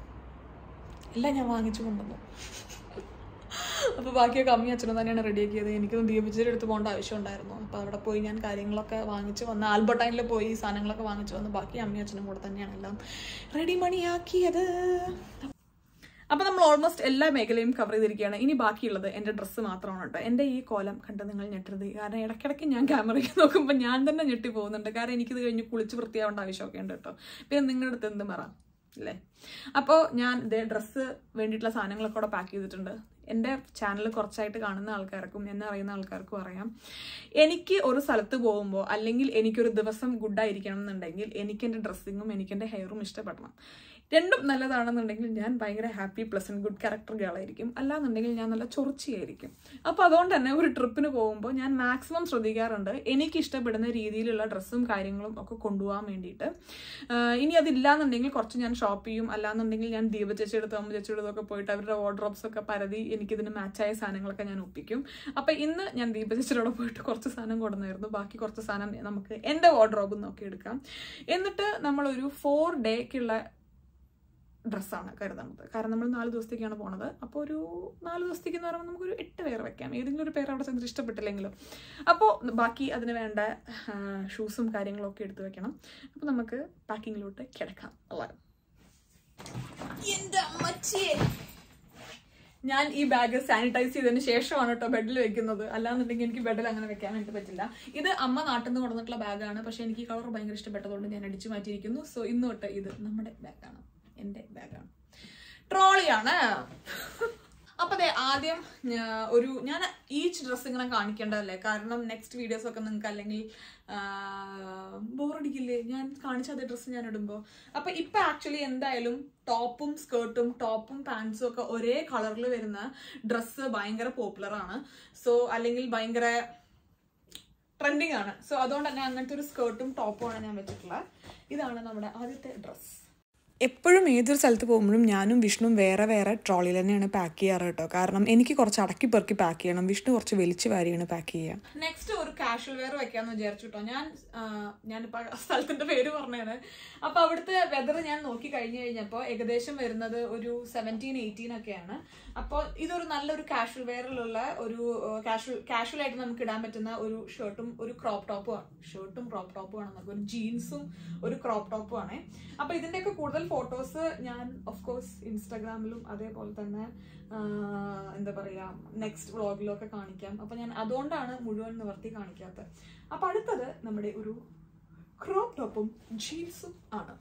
എല്ലാം ഞാൻ വാങ്ങിച്ചു കൊണ്ടുവന്നു അപ്പോൾ ബാക്കിയൊക്കെ അമ്മയും അച്ഛനും തന്നെയാണ് റെഡിയാക്കിയത് എനിക്കൊന്ന് ദീപിച്ചിട്ട് എടുത്ത് പോകേണ്ട ആവശ്യമുണ്ടായിരുന്നു അപ്പോൾ അവിടെ പോയി ഞാൻ കാര്യങ്ങളൊക്കെ വാങ്ങിച്ച് വന്ന് ആൽബർട്ടൈനിൽ പോയി സാധനങ്ങളൊക്കെ വാങ്ങിച്ച് വന്ന് ബാക്കി അമ്മയും അച്ഛനും കൂടെ തന്നെയാണ് എല്ലാം റെഡി മണിയാക്കിയത് അപ്പൊ നമ്മൾ ഓൾമോസ്റ്റ് എല്ലാ മേഖലയും കവർ ചെയ്തിരിക്കുകയാണ് ഇനി ബാക്കിയുള്ളത് എന്റെ ഡ്രസ്സ് മാത്രമാണ് കേട്ടോ എന്റെ ഈ കോലം കണ്ട് നിങ്ങൾ ഞെട്ടരുത് കാരണം ഇടയ്ക്കിടയ്ക്ക് ഞാൻ ക്യാമറയ്ക്ക് നോക്കുമ്പോൾ ഞാൻ തന്നെ ഞെട്ടി പോകുന്നുണ്ട് കാരണം എനിക്കിത് കഴിഞ്ഞ് കുളിച്ച് വൃത്തിയാവേണ്ട ആവശ്യമൊക്കെ ഉണ്ട് കേട്ടോ പിന്നെ നിങ്ങളുടെ അടുത്ത് എന്ത് മറ അല്ലേ അപ്പോൾ ഞാൻ ഇതേ ഡ്രസ്സ് വേണ്ടിയിട്ടുള്ള സാധനങ്ങളൊക്കെ കൂടെ പാക്ക് ചെയ്തിട്ടുണ്ട് എൻ്റെ ചാനൽ കുറച്ചായിട്ട് കാണുന്ന ആൾക്കാർക്കും എന്നെ അറിയുന്ന ആൾക്കാർക്കും അറിയാം എനിക്ക് ഒരു സ്ഥലത്ത് പോകുമ്പോൾ അല്ലെങ്കിൽ എനിക്കൊരു ദിവസം ഗുഡായിരിക്കണം എന്നുണ്ടെങ്കിൽ എനിക്ക് എൻ്റെ ഡ്രസ്സിങ്ങും എനിക്ക് എൻ്റെ ഹെയറും ഇഷ്ടപ്പെടണം രണ്ടും നല്ലതാണെന്നുണ്ടെങ്കിൽ ഞാൻ ഭയങ്കര ഹാപ്പി പ്ലസൻറ്റ് ഗുഡ് ക്യാരക്ടർ ഗേളായിരിക്കും അല്ലാന്നുണ്ടെങ്കിൽ ഞാൻ നല്ല ചൊറിച്ചിയായിരിക്കും അപ്പോൾ അതുകൊണ്ട് തന്നെ ഒരു ട്രിപ്പിന് പോകുമ്പോൾ ഞാൻ മാക്സിമം ശ്രദ്ധിക്കാറുണ്ട് എനിക്ക് ഇഷ്ടപ്പെടുന്ന രീതിയിലുള്ള ഡ്രസ്സും കാര്യങ്ങളും ഒക്കെ കൊണ്ടുപോകാൻ വേണ്ടിയിട്ട് ആഹ് ഇനി അതില്ലാന്നുണ്ടെങ്കിൽ കുറച്ച് ഞാൻ ഷോപ്പ് ചെയ്യും അല്ലാന്നുണ്ടെങ്കിൽ ഞാൻ ദീപ ചേച്ചിയെടുത്ത് അമ്മ ചേച്ചിയെടുത്തൊക്കെ പോയിട്ട് അവരുടെ വാർഡ്രോബ്സ് ഒക്കെ പരതി എനിക്കിതിന് മാച്ചായ സാധനങ്ങളൊക്കെ ഞാൻ ഒപ്പിക്കും അപ്പം ഇന്ന് ഞാൻ ദീപ ചേച്ചിയുടെ പോയിട്ട് കുറച്ച് സാധനം കൊണ്ടുവന്നായിരുന്നു ബാക്കി കുറച്ച് സാധനം നമുക്ക് എൻ്റെ വാർഡ്രോബിൽ നിന്നൊക്കെ എടുക്കാം എന്നിട്ട് നമ്മളൊരു ഫോർ ഡേക്കുള്ള ഡ്രസ്സാണ് കരുതുന്നത് കാരണം നമ്മൾ നാല് ദിവസത്തേക്കാണ് പോണത് അപ്പോൾ ഒരു നാല് ദിവസത്തേക്ക് എന്ന് പറയുമ്പോൾ നമുക്കൊരു എട്ട് പേർ വെക്കാം ഏതെങ്കിലും ഒരു പേര് അവിടെ ചെന്നിട്ട് ഇഷ്ടപ്പെട്ടില്ലെങ്കിലും അപ്പോൾ ബാക്കി അതിന് വേണ്ട ഷൂസും കാര്യങ്ങളും ഒക്കെ എടുത്തു വെക്കണം അപ്പോൾ നമുക്ക് പാക്കിങ്ങിലോട്ട് കിടക്കാം അല്ല എൻ്റെ അമ്മച്ചിയെ ഞാൻ ഈ ബാഗ് സാനിറ്റൈസ് ചെയ്തതിന് ശേഷമാണ് കേട്ടോ ബെഡിൽ വെക്കുന്നത് അല്ലാന്നുണ്ടെങ്കിൽ എനിക്ക് ബെഡിൽ അങ്ങനെ വെക്കാൻ വേണ്ടി പറ്റില്ല ഇത് അമ്മ നാട്ടിൽ നിന്ന് കൊണ്ടുവന്നിട്ടുള്ള ബാഗാണ് പക്ഷെ എനിക്ക് ഈ കളർ ഭയങ്കര ഇഷ്ടപ്പെട്ടതുകൊണ്ട് ഞാൻ അടിച്ചു മാറ്റിയിരിക്കുന്നു സോ ഇന്ന് തൊട്ട് ഇത് നമ്മുടെ ബാഗാണ് എൻ്റെ ബാഗാണ് ട്രോളിയാണ് അപ്പൊ അതെ ആദ്യം ഞാ- ഒരു ഞാൻ ഈച്ച് ഡ്രസ്സ് ഇങ്ങനെ കാണിക്കേണ്ടതല്ലേ കാരണം നെക്സ്റ്റ് വീഡിയോസ് ഒക്കെ നിങ്ങൾക്ക് അല്ലെങ്കിൽ ബോറടിക്കില്ലേ ഞാൻ കാണിച്ച അതേ ഡ്രസ്സ് ഞാൻ ഇടുമ്പോൾ അപ്പൊ ഇപ്പൊ ആക്ച്വലി എന്തായാലും ടോപ്പും സ്കേർട്ടും ടോപ്പും പാൻസും ഒക്കെ ഒരേ കളറിൽ വരുന്ന ഡ്രസ്സ് ഭയങ്കര പോപ്പുലർ ആണ് സോ അല്ലെങ്കിൽ ഭയങ്കര ട്രെൻഡിങ് ആണ് സോ അതുകൊണ്ട് തന്നെ അങ്ങനത്തെ ഒരു സ്കേർട്ടും ടോപ്പും ആണ് ഞാൻ വെച്ചിട്ടുള്ളത് ഇതാണ് നമ്മുടെ ആദ്യത്തെ ഡ്രസ്സ് എപ്പോഴും ഏതൊരു സ്ഥലത്ത് പോകുമ്പോഴും ഞാനും വിഷ്ണുവും വേറെ വേറെ ട്രോളിയിൽ തന്നെയാണ് പാക്ക് ചെയ്യാറ് കേട്ടോ കാരണം എനിക്ക് കുറച്ച് അടക്കി പെറുക്കി പാക്ക് ചെയ്യണം വിഷ്ണു കുറച്ച് വലിച്ചു വാരിയാണ് പാക്ക് ചെയ്യുക നെക്സ്റ്റ് ഒരു കാഷ്വൽ വെയർ വെക്കാന്ന് വിചാരിച്ചു കേട്ടോ ഞാൻ ആ, ഞാനിപ്പോ ആ സ്ഥലത്തിന്റെ പേര് പറഞ്ഞത് അപ്പൊ അവിടുത്തെ വെതർ ഞാൻ നോക്കി കഴിഞ്ഞു കഴിഞ്ഞപ്പോൾ ഏകദേശം വരുന്നത് ഒരു സെവൻറ്റീൻ എയ്റ്റീൻ ഒക്കെയാണ് അപ്പോൾ ഇതൊരു നല്ലൊരു കാഷ്വൽ വെയറിലുള്ള ഒരു കാഷ്വൽ കാഷ്വൽ ആയിട്ട് നമുക്ക് ഇടാൻ പറ്റുന്ന ഒരു ഷർട്ടും ഒരു ക്രോപ്പ് ടോപ്പും ആണ് ഷർട്ടും ക്രോപ്പ് ടോപ്പും ആണ് നമുക്ക് ഒരു ജീൻസും ഒരു ക്രോപ്പ് ടോപ്പും ആണ് അപ്പൊ ഇതിന്റെയൊക്കെ കൂടുതൽ ഫോട്ടോസ് ഞാൻ ഓഫ് കോഴ്സ് ഇൻസ്റ്റാഗ്രാമിലും അതേപോലെ തന്നെ ആഹ് എന്താ പറയാ നെക്സ്റ്റ് വ്ളോഗിലൊക്കെ കാണിക്കാം അപ്പൊ ഞാൻ അതുകൊണ്ടാണ് മുഴുവൻ നിവർത്തി കാണിക്കാത്തത് അപ്പൊ അടുത്തത് നമ്മുടെ ഒരു ക്രോപ്പ് ടോപ്പും ജീൻസും ആണ്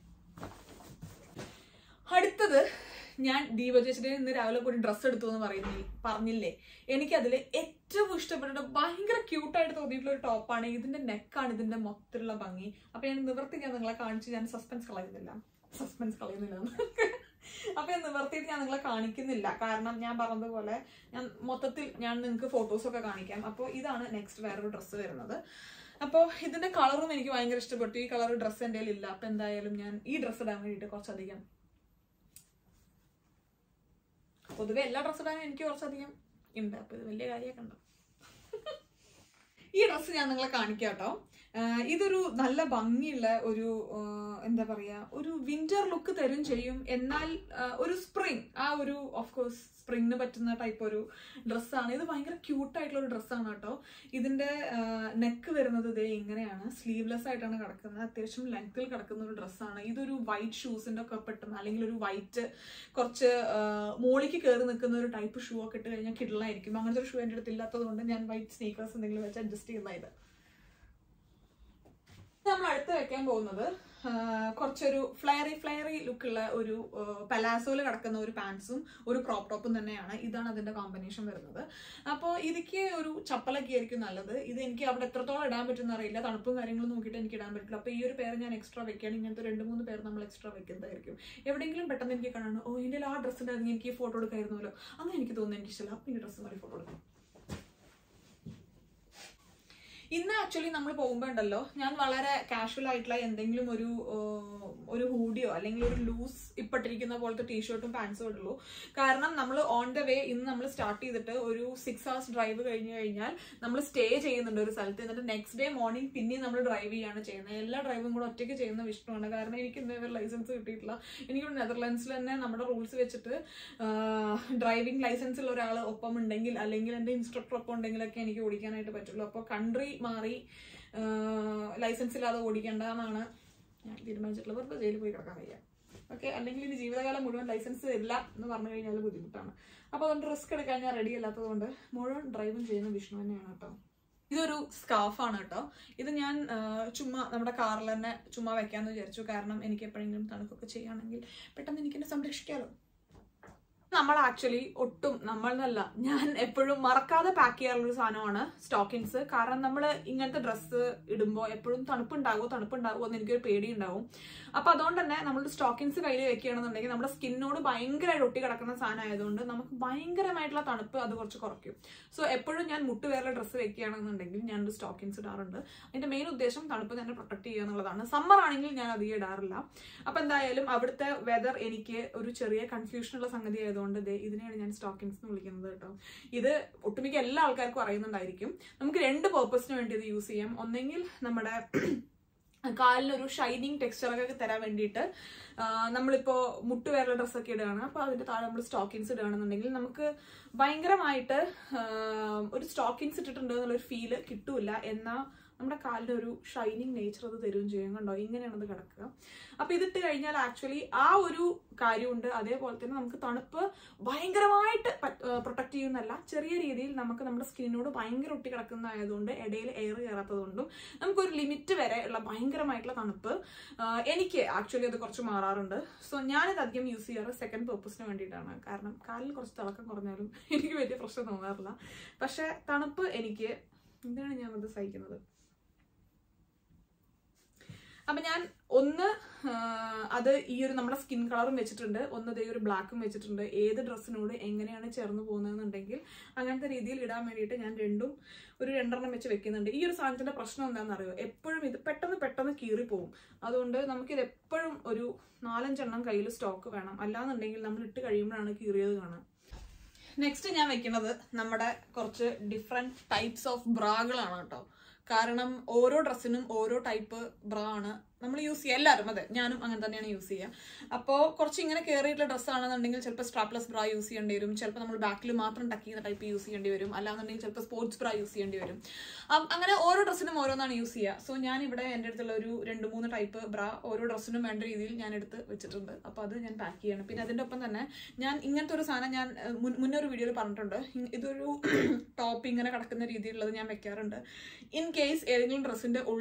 അടുത്തത് ഞാൻ ദീപചേച്ചിയുടെ ഇന്ന് രാവിലെ പോയി ഡ്രസ്സ് എടുത്തു എന്ന് പറയുന്നില്ലേ പറഞ്ഞില്ലേ എനിക്കതിൽ ഏറ്റവും ഇഷ്ടപ്പെട്ട ഭയങ്കര ക്യൂട്ടായിട്ട് തോന്നിയിട്ടുള്ള ഒരു ടോപ്പാണ് ഇതിന്റെ നെക്കാണ് ഇതിന്റെ മൊത്തത്തിലുള്ള ഭംഗി അപ്പൊ ഞാൻ നിവർത്തിക്കാൻ നിങ്ങളെ കാണിച്ച് ഞാൻ സസ്പെൻസ് കളയുന്നില്ല സസ്പെൻസ് കളയുന്നില്ല അപ്പൊ ഞാൻ നിവർത്തിയിട്ട് ഞാൻ നിങ്ങളെ കാണിക്കുന്നില്ല കാരണം ഞാൻ പറഞ്ഞതുപോലെ ഞാൻ മൊത്തത്തിൽ ഞാൻ നിങ്ങൾക്ക് ഫോട്ടോസ് ഒക്കെ കാണിക്കാം അപ്പോൾ ഇതാണ് നെക്സ്റ്റ് വേറൊരു ഡ്രസ്സ് വരുന്നത് അപ്പോൾ ഇതിന്റെ കളറും എനിക്ക് ഭയങ്കര ഇഷ്ടപ്പെട്ടു ഈ കളർ ഡ്രസ്സ് എൻ്റെ ഇല്ല അപ്പൊ എന്തായാലും ഞാൻ ഈ ഡ്രസ്സ് ഇടാൻ വേണ്ടിയിട്ട് കുറച്ചധികം പൊതുവെ എല്ലാ ഡ്രസ്സ് ഇടാനും എനിക്ക് കുറച്ചധികം ഉണ്ട് അപ്പൊ ഇത് വലിയ കാര്യമൊക്കെ ഉണ്ടോ ഈ ഡ്രസ്സ് ഞാൻ നിങ്ങളെ കാണിക്കാം കേട്ടോ ആഹ് ഇതൊരു നല്ല ഭംഗിയുള്ള ഒരു ആഹ് എന്താ പറയാ ഒരു വിന്റർ ലുക്ക് തരും ചെയ്യും എന്നാൽ ആഹ് ഒരു സ്പ്രിങ് ആ ഒരു ഓഫ് കോഴ്സ് സ്പ്രിങ്ങിന് പറ്റുന്ന ടൈപ്പ് ഒരു ഡ്രസ്സാണ് ഇത് ഭയങ്കര ക്യൂട്ടായിട്ടുള്ള ഒരു ഡ്രസ്സാണ് കേട്ടോ ഇതിന്റെ നെക്ക് വരുന്നത് ഇതേ ഇങ്ങനെയാണ് സ്ലീവ്ലെസ് ആയിട്ടാണ് കിടക്കുന്നത് അത്യാവശ്യം ലെങ്ത്തിൽ കിടക്കുന്ന ഒരു ഡ്രസ്സാണ് ഇതൊരു വൈറ്റ് ഷൂസിന്റെ ഒക്കെ പെട്ടെന്ന് അല്ലെങ്കിൽ ഒരു വൈറ്റ് കുറച്ച് മോളിക്ക് കയറി നിൽക്കുന്ന ഒരു ടൈപ്പ് ഷൂ ഒക്കെ ഇട്ട് കഴിഞ്ഞാൽ കിടലായിരിക്കും അങ്ങനത്തെ ഒരു ഷൂ എൻ്റെ അടുത്ത് ഇല്ലാത്തത് കൊണ്ട് ഞാൻ വൈറ്റ് സ്നീക്കേഴ്സ് എന്തെങ്കിലും വെച്ച് അഡ്ജസ്റ്റ് ചെയ്യുന്ന ഇത് നമ്മൾ അടുത്ത് വെക്കാൻ പോകുന്നത് ആ, കുറച്ചൊരു ഫ്ലയറി ഫ്ലയറി ലുക്കുള്ള ഒരു പലാസോയിൽ കിടക്കുന്ന ഒരു പാൻസും ഒരു ക്രോപ്പ് ടോപ്പും തന്നെയാണ് ഇതാണ് അതിന്റെ കോമ്പിനേഷൻ വരുന്നത് അപ്പോൾ ഇതിക്ക് ഒരു ചപ്പലൊക്കെ ആയിരിക്കും നല്ലത് ഇത് എനിക്ക് അവിടെ എത്രത്തോളം ഇടാൻ പറ്റുന്ന അറിയില്ല തണുപ്പും കാര്യങ്ങളും നോക്കിയിട്ട് എനിക്ക് ഇടാൻ പറ്റില്ല അപ്പോൾ ഈ ഒരു പേര് ഞാൻ എക്സ്ട്രാ വെക്കുകയാണ് ഇങ്ങനത്തെ രണ്ട് മൂന്ന് പേര് നമ്മൾ എക്സ്ട്രാ വെക്കുന്നതായിരിക്കും എവിടെയെങ്കിലും പെട്ടെന്ന് എനിക്ക് കാണാൻ ഓ ഇതിൻ്റെ ആ ഡ്രസ്സ് ഉണ്ടായിരുന്നു എനിക്ക് ഈ ഫോട്ടോ എടുക്കായിരുന്നല്ലോ അങ്ങനെ എനിക്ക് തോന്നുന്നു എനിക്ക് ഇഷ്ടമല്ല അപ്പം ഈ ഡ്രസ്സ് മാറി ഫോട്ടോ എടുക്കാം ഇന്ന് ആക്ച്വലി നമ്മൾ പോകുമ്പോൾ ഉണ്ടല്ലോ ഞാൻ വളരെ കാഷ്വൽ ആയിട്ടുള്ള എന്തെങ്കിലും ഒരു ഏർ, ഒരു ഹൂഡിയോ അല്ലെങ്കിൽ ഒരു ലൂസ് ഇപ്പിട്ടിരിക്കുന്ന പോലത്തെ ടീഷർട്ടും പാൻസും ഇടുള്ളൂ കാരണം നമ്മൾ ഓൺ ദ വേ ഇന്ന് നമ്മൾ സ്റ്റാർട്ട് ചെയ്തിട്ട് ഒരു സിക്സ് ഹവേഴ്സ് ഡ്രൈവ് കഴിഞ്ഞ് കഴിഞ്ഞാൽ നമ്മൾ സ്റ്റേ ചെയ്യുന്നുണ്ട് ഒരു സ്ഥലത്ത് എന്നിട്ട് നെക്സ്റ്റ് ഡേ മോർണിംഗ് പിന്നെയും നമ്മൾ ഡ്രൈവ് ചെയ്യാണ് ചെയ്യുന്നത് എല്ലാ ഡ്രൈവും കൂടെ ഒറ്റയ്ക്ക് ചെയ്യുന്ന വിഷ്ണുവാണ് കാരണം എനിക്ക് ഇന്നേ വരെ ലൈസൻസ് കിട്ടിയിട്ടില്ല എനിക്ക് നെതർലാൻഡ്സിൽ തന്നെ നമ്മുടെ റൂൾസ് വെച്ചിട്ട് ഡ്രൈവിംഗ് ലൈസൻസിൽ ഒരാൾ ഒപ്പം ഉണ്ടെങ്കിൽ അല്ലെങ്കിൽ എൻ്റെ ഇൻസ്ട്രക്ടർ ഒപ്പം ഉണ്ടെങ്കിലൊക്കെ എനിക്ക് ഓടിക്കാനായിട്ട് പറ്റുള്ളൂ അപ്പോൾ കൺട്രി മാറി ലൈസൻസ് ഇല്ലാതെ ഓടിക്കേണ്ട എന്നാണ് ഞാൻ തീരുമാനിച്ചിട്ടുള്ളത് വെറുതെ ജയിലിൽ പോയി കിടക്കാൻ വയ്യ ഓക്കെ അല്ലെങ്കിൽ ഇനി ജീവിതകാലം മുഴുവൻ ലൈസൻസ് ഇല്ല എന്ന് പറഞ്ഞു കഴിഞ്ഞാൽ ബുദ്ധിമുട്ടാണ് അപ്പോൾ അതുകൊണ്ട് റിസ്ക് എടുക്കാൻ ഞാൻ റെഡി അല്ലാത്തതുകൊണ്ട് മുഴുവൻ ഡ്രൈവും ചെയ്യുന്ന വിഷ്ണു തന്നെയാണ് കേട്ടോ ഇതൊരു സ്കാർഫാണ് കേട്ടോ ഇത് ഞാൻ ആ, ചുമ്മാ നമ്മുടെ കാറിൽ തന്നെ ചുമ്മാ വെക്കാന്ന് വിചാരിച്ചു കാരണം എനിക്ക് എപ്പോഴെങ്കിലും തണുപ്പൊക്കെ ചെയ്യുകയാണെങ്കിൽ പെട്ടെന്ന് എനിക്കെന്നെ സംരക്ഷിക്കാമല്ലോ നമ്മൾ ആക്ച്വലി ഒട്ടും നമ്മൾ എന്നല്ല ഞാൻ എപ്പോഴും മറക്കാതെ പാക്ക് ചെയ്യാറുള്ള ഒരു സാധനമാണ് സ്റ്റോക്കിങ്സ് കാരണം നമ്മൾ ഇങ്ങനത്തെ ഡ്രസ്സ് ഇടുമ്പോൾ എപ്പോഴും തണുപ്പുണ്ടാകുമോ തണുപ്പുണ്ടാകുമോ എന്ന് എനിക്കൊരു പേടി ഉണ്ടാവും അപ്പൊ അതുകൊണ്ട് തന്നെ നമ്മൾ സ്റ്റോക്കിങ്സ് കയ്യിൽ വെക്കുകയാണെന്നുണ്ടെങ്കിൽ നമ്മുടെ സ്കിന്നോട് ഭയങ്കരമായിട്ട് ഒട്ടി കിടക്കുന്ന സാധനം ആയതുകൊണ്ട് നമുക്ക് ഭയങ്കരമായിട്ടുള്ള തണുപ്പ് അത് കുറച്ച് കുറയ്ക്കും സോ എപ്പോഴും ഞാൻ മുട്ടുവേറെ ഡ്രസ്സ് വെക്കുകയാണെന്നുണ്ടെങ്കിൽ ഞാൻ ഒരു സ്റ്റോക്കിങ്സ് ഇടാറുണ്ട് അതിന്റെ മെയിൻ ഉദ്ദേശം തണുപ്പ് തന്നെ പ്രൊട്ടക്ട് ചെയ്യുക എന്നുള്ളതാണ് സമ്മർ ആണെങ്കിൽ ഞാൻ അധികം ഇടാറില്ല അപ്പൊ എന്തായാലും അവിടുത്തെ വെതർ എനിക്ക് ഒരു ചെറിയ കൺഫ്യൂഷൻ ഉള്ള സംഗതി ആയതുകൊണ്ട് ദേ ഇതിനെയാണ് ഞാൻ സ്റ്റോക്കിങ്സ് എന്ന് വിളിക്കുന്നത് കേട്ടോ ഇത് ഒട്ടുമിക്ക എല്ലാ ആൾക്കാർക്കും അറിയുന്നുണ്ടായിരിക്കും നമുക്ക് രണ്ട് പേർപ്പസിന് വേണ്ടി ഇത് യൂസ് ചെയ്യാം ഒന്നെങ്കിൽ നമ്മുടെ കാലിനൊരു ഷൈനിങ് ടെക്സ്ചറൊക്കെ തരാൻ വേണ്ടിയിട്ട് ആ, നമ്മളിപ്പോ മുട്ടുവേറുള്ള ഡ്രസ്സൊക്കെ ഇടുകയാണ് അപ്പോൾ അതിന്റെ താഴെ നമ്മൾ സ്റ്റോക്കിങ്സ് ഇടുകയാണെന്നുണ്ടെങ്കിൽ നമുക്ക് ഭയങ്കരമായിട്ട് ആ, ഒരു സ്റ്റോക്കിങ്സ് ഇട്ടിട്ടുണ്ട് എന്നുള്ളൊരു ഫീല് കിട്ടൂല എന്നാൽ നമ്മുടെ കാലിന് ഒരു ഷൈനിങ് നേച്ചർ അത് തരുകയും ചെയ്യും കണ്ടോ ഇങ്ങനെയാണ് അത് കിടക്കുക അപ്പൊ ഇതിട്ട് കഴിഞ്ഞാൽ ആക്ച്വലി ആ ഒരു കാര്യമുണ്ട് അതേപോലെ തന്നെ നമുക്ക് തണുപ്പ് ഭയങ്കരമായിട്ട് പ്രൊട്ടക്ട് ചെയ്യുന്നല്ല ചെറിയ രീതിയിൽ നമുക്ക് നമ്മുടെ സ്കിന്നിനോട് ഭയങ്കര ഒട്ടി കിടക്കുന്നതായതുകൊണ്ട് ഇടയിൽ എയർ കയറാത്തതുകൊണ്ടും നമുക്കൊരു ലിമിറ്റ് വരെ ഉള്ള ഭയങ്കരമായിട്ടുള്ള തണുപ്പ് ആ, എനിക്ക് ആക്ച്വലി അത് കുറച്ച് മാറാറുണ്ട് സോ ഞാനിത് അധികം യൂസ് ചെയ്യാറ് സെക്കൻഡ് പേർപ്പസിന് വേണ്ടിയിട്ടാണ് കാരണം കാലിൽ കുറച്ച് തിളക്കം കുറഞ്ഞാലും എനിക്ക് വലിയ പ്രശ്നം തോന്നാറില്ല പക്ഷെ തണുപ്പ് എനിക്ക് എന്താണ് ഞാൻ അത് സഹിക്കുന്നത് അപ്പൊ ഞാൻ ഒന്ന് ആ, അത് ഈ ഒരു നമ്മുടെ സ്കിൻ കളറും വെച്ചിട്ടുണ്ട് ഒന്ന് ഇതേ ഒരു ബ്ലാക്കും വെച്ചിട്ടുണ്ട് ഏത് ഡ്രസ്സിനോട് എങ്ങനെയാണ് ചേർന്ന് പോകുന്നതെന്നുണ്ടെങ്കിൽ അങ്ങനത്തെ രീതിയിൽ ഇടാൻ വേണ്ടിയിട്ട് ഞാൻ രണ്ടും ഒരു രണ്ടെണ്ണം വെച്ച് വെക്കുന്നുണ്ട് ഈ ഒരു സാധനത്തിന്റെ പ്രശ്നം എന്താണെന്ന് അറിയോ എപ്പോഴും ഇത് പെട്ടെന്ന് പെട്ടെന്ന് കീറി പോകും അതുകൊണ്ട് നമുക്കിത് എപ്പോഴും ഒരു നാലഞ്ചെണ്ണം കയ്യിൽ സ്റ്റോക്ക് വേണം അല്ലാന്നുണ്ടെങ്കിൽ നമ്മൾ ഇട്ട് കഴിയുമ്പോഴാണ് കീറിയത് കാണാൻ നെക്സ്റ്റ് ഞാൻ വെക്കുന്നത് നമ്മുടെ കുറച്ച് ഡിഫറെന്റ് ടൈപ്സ് ഓഫ് ബ്രാകളാണ് കേട്ടോ കാരണം ഓരോ ഡ്രസ്സിനും ഓരോ ടൈപ്പ് ബ്രാ ആണ് നമ്മൾ യൂസ് ചെയ്യുക എല്ലാവരും അതെ ഞാനും അങ്ങനെ തന്നെയാണ് യൂസ് ചെയ്യുക അപ്പോൾ കുറച്ച് ഇങ്ങനെ കയറിയിട്ടുള്ള ഡ്രസ്സാണെന്നുണ്ടെങ്കിൽ ചിലപ്പോൾ സ്ട്രാപ്ലെസ് ബ്രാ യൂസ് ചെയ്യേണ്ടി വരും ചിലപ്പോൾ നമ്മൾ ബാക്കിൽ മാത്രം ടക്ക് ചെയ്യുന്ന ടൈപ്പ് യൂസ് ചെയ്യേണ്ടി വരും അല്ലാന്നുണ്ടെങ്കിൽ ചിലപ്പോൾ സ്പോർട്സ് ബ്രാ യൂസ് ചെയ്യേണ്ടി വരും അം- അങ്ങനെ ഓരോ ഡ്രസ്സിനും ഓരോന്നാണ് യൂസ് ചെയ്യുക സോ ഞാൻ ഇവിടെ എൻ്റെ അടുത്തുള്ള ഒരു രണ്ട് മൂന്ന് ടൈപ്പ് ബ്രാ ഓരോ ഡ്രസ്സിനും വേണ്ട രീതിയിൽ ഞാൻ എടുത്ത് വെച്ചിട്ടുണ്ട് അപ്പോൾ അത് ഞാൻ പാക്ക് ചെയ്യണം പിന്നെ അതിൻ്റെ ഒപ്പം തന്നെ ഞാൻ ഇങ്ങനത്തെ ഒരു സാധനം ഞാൻ ഏഹ്, മുൻ- മുന്നേ ഒരു വീഡിയോയിൽ പറഞ്ഞിട്ടുണ്ട് ഇ- ഇതൊരു ടോപ്പ് ഇങ്ങനെ കിടക്കുന്ന രീതിയിലുള്ളത് ഞാൻ വെക്കാറുണ്ട് ഇൻ കേസ് ഏതെങ്കിലും ഡ്രസ്സിൻ്റെ ഉള്ളിൽ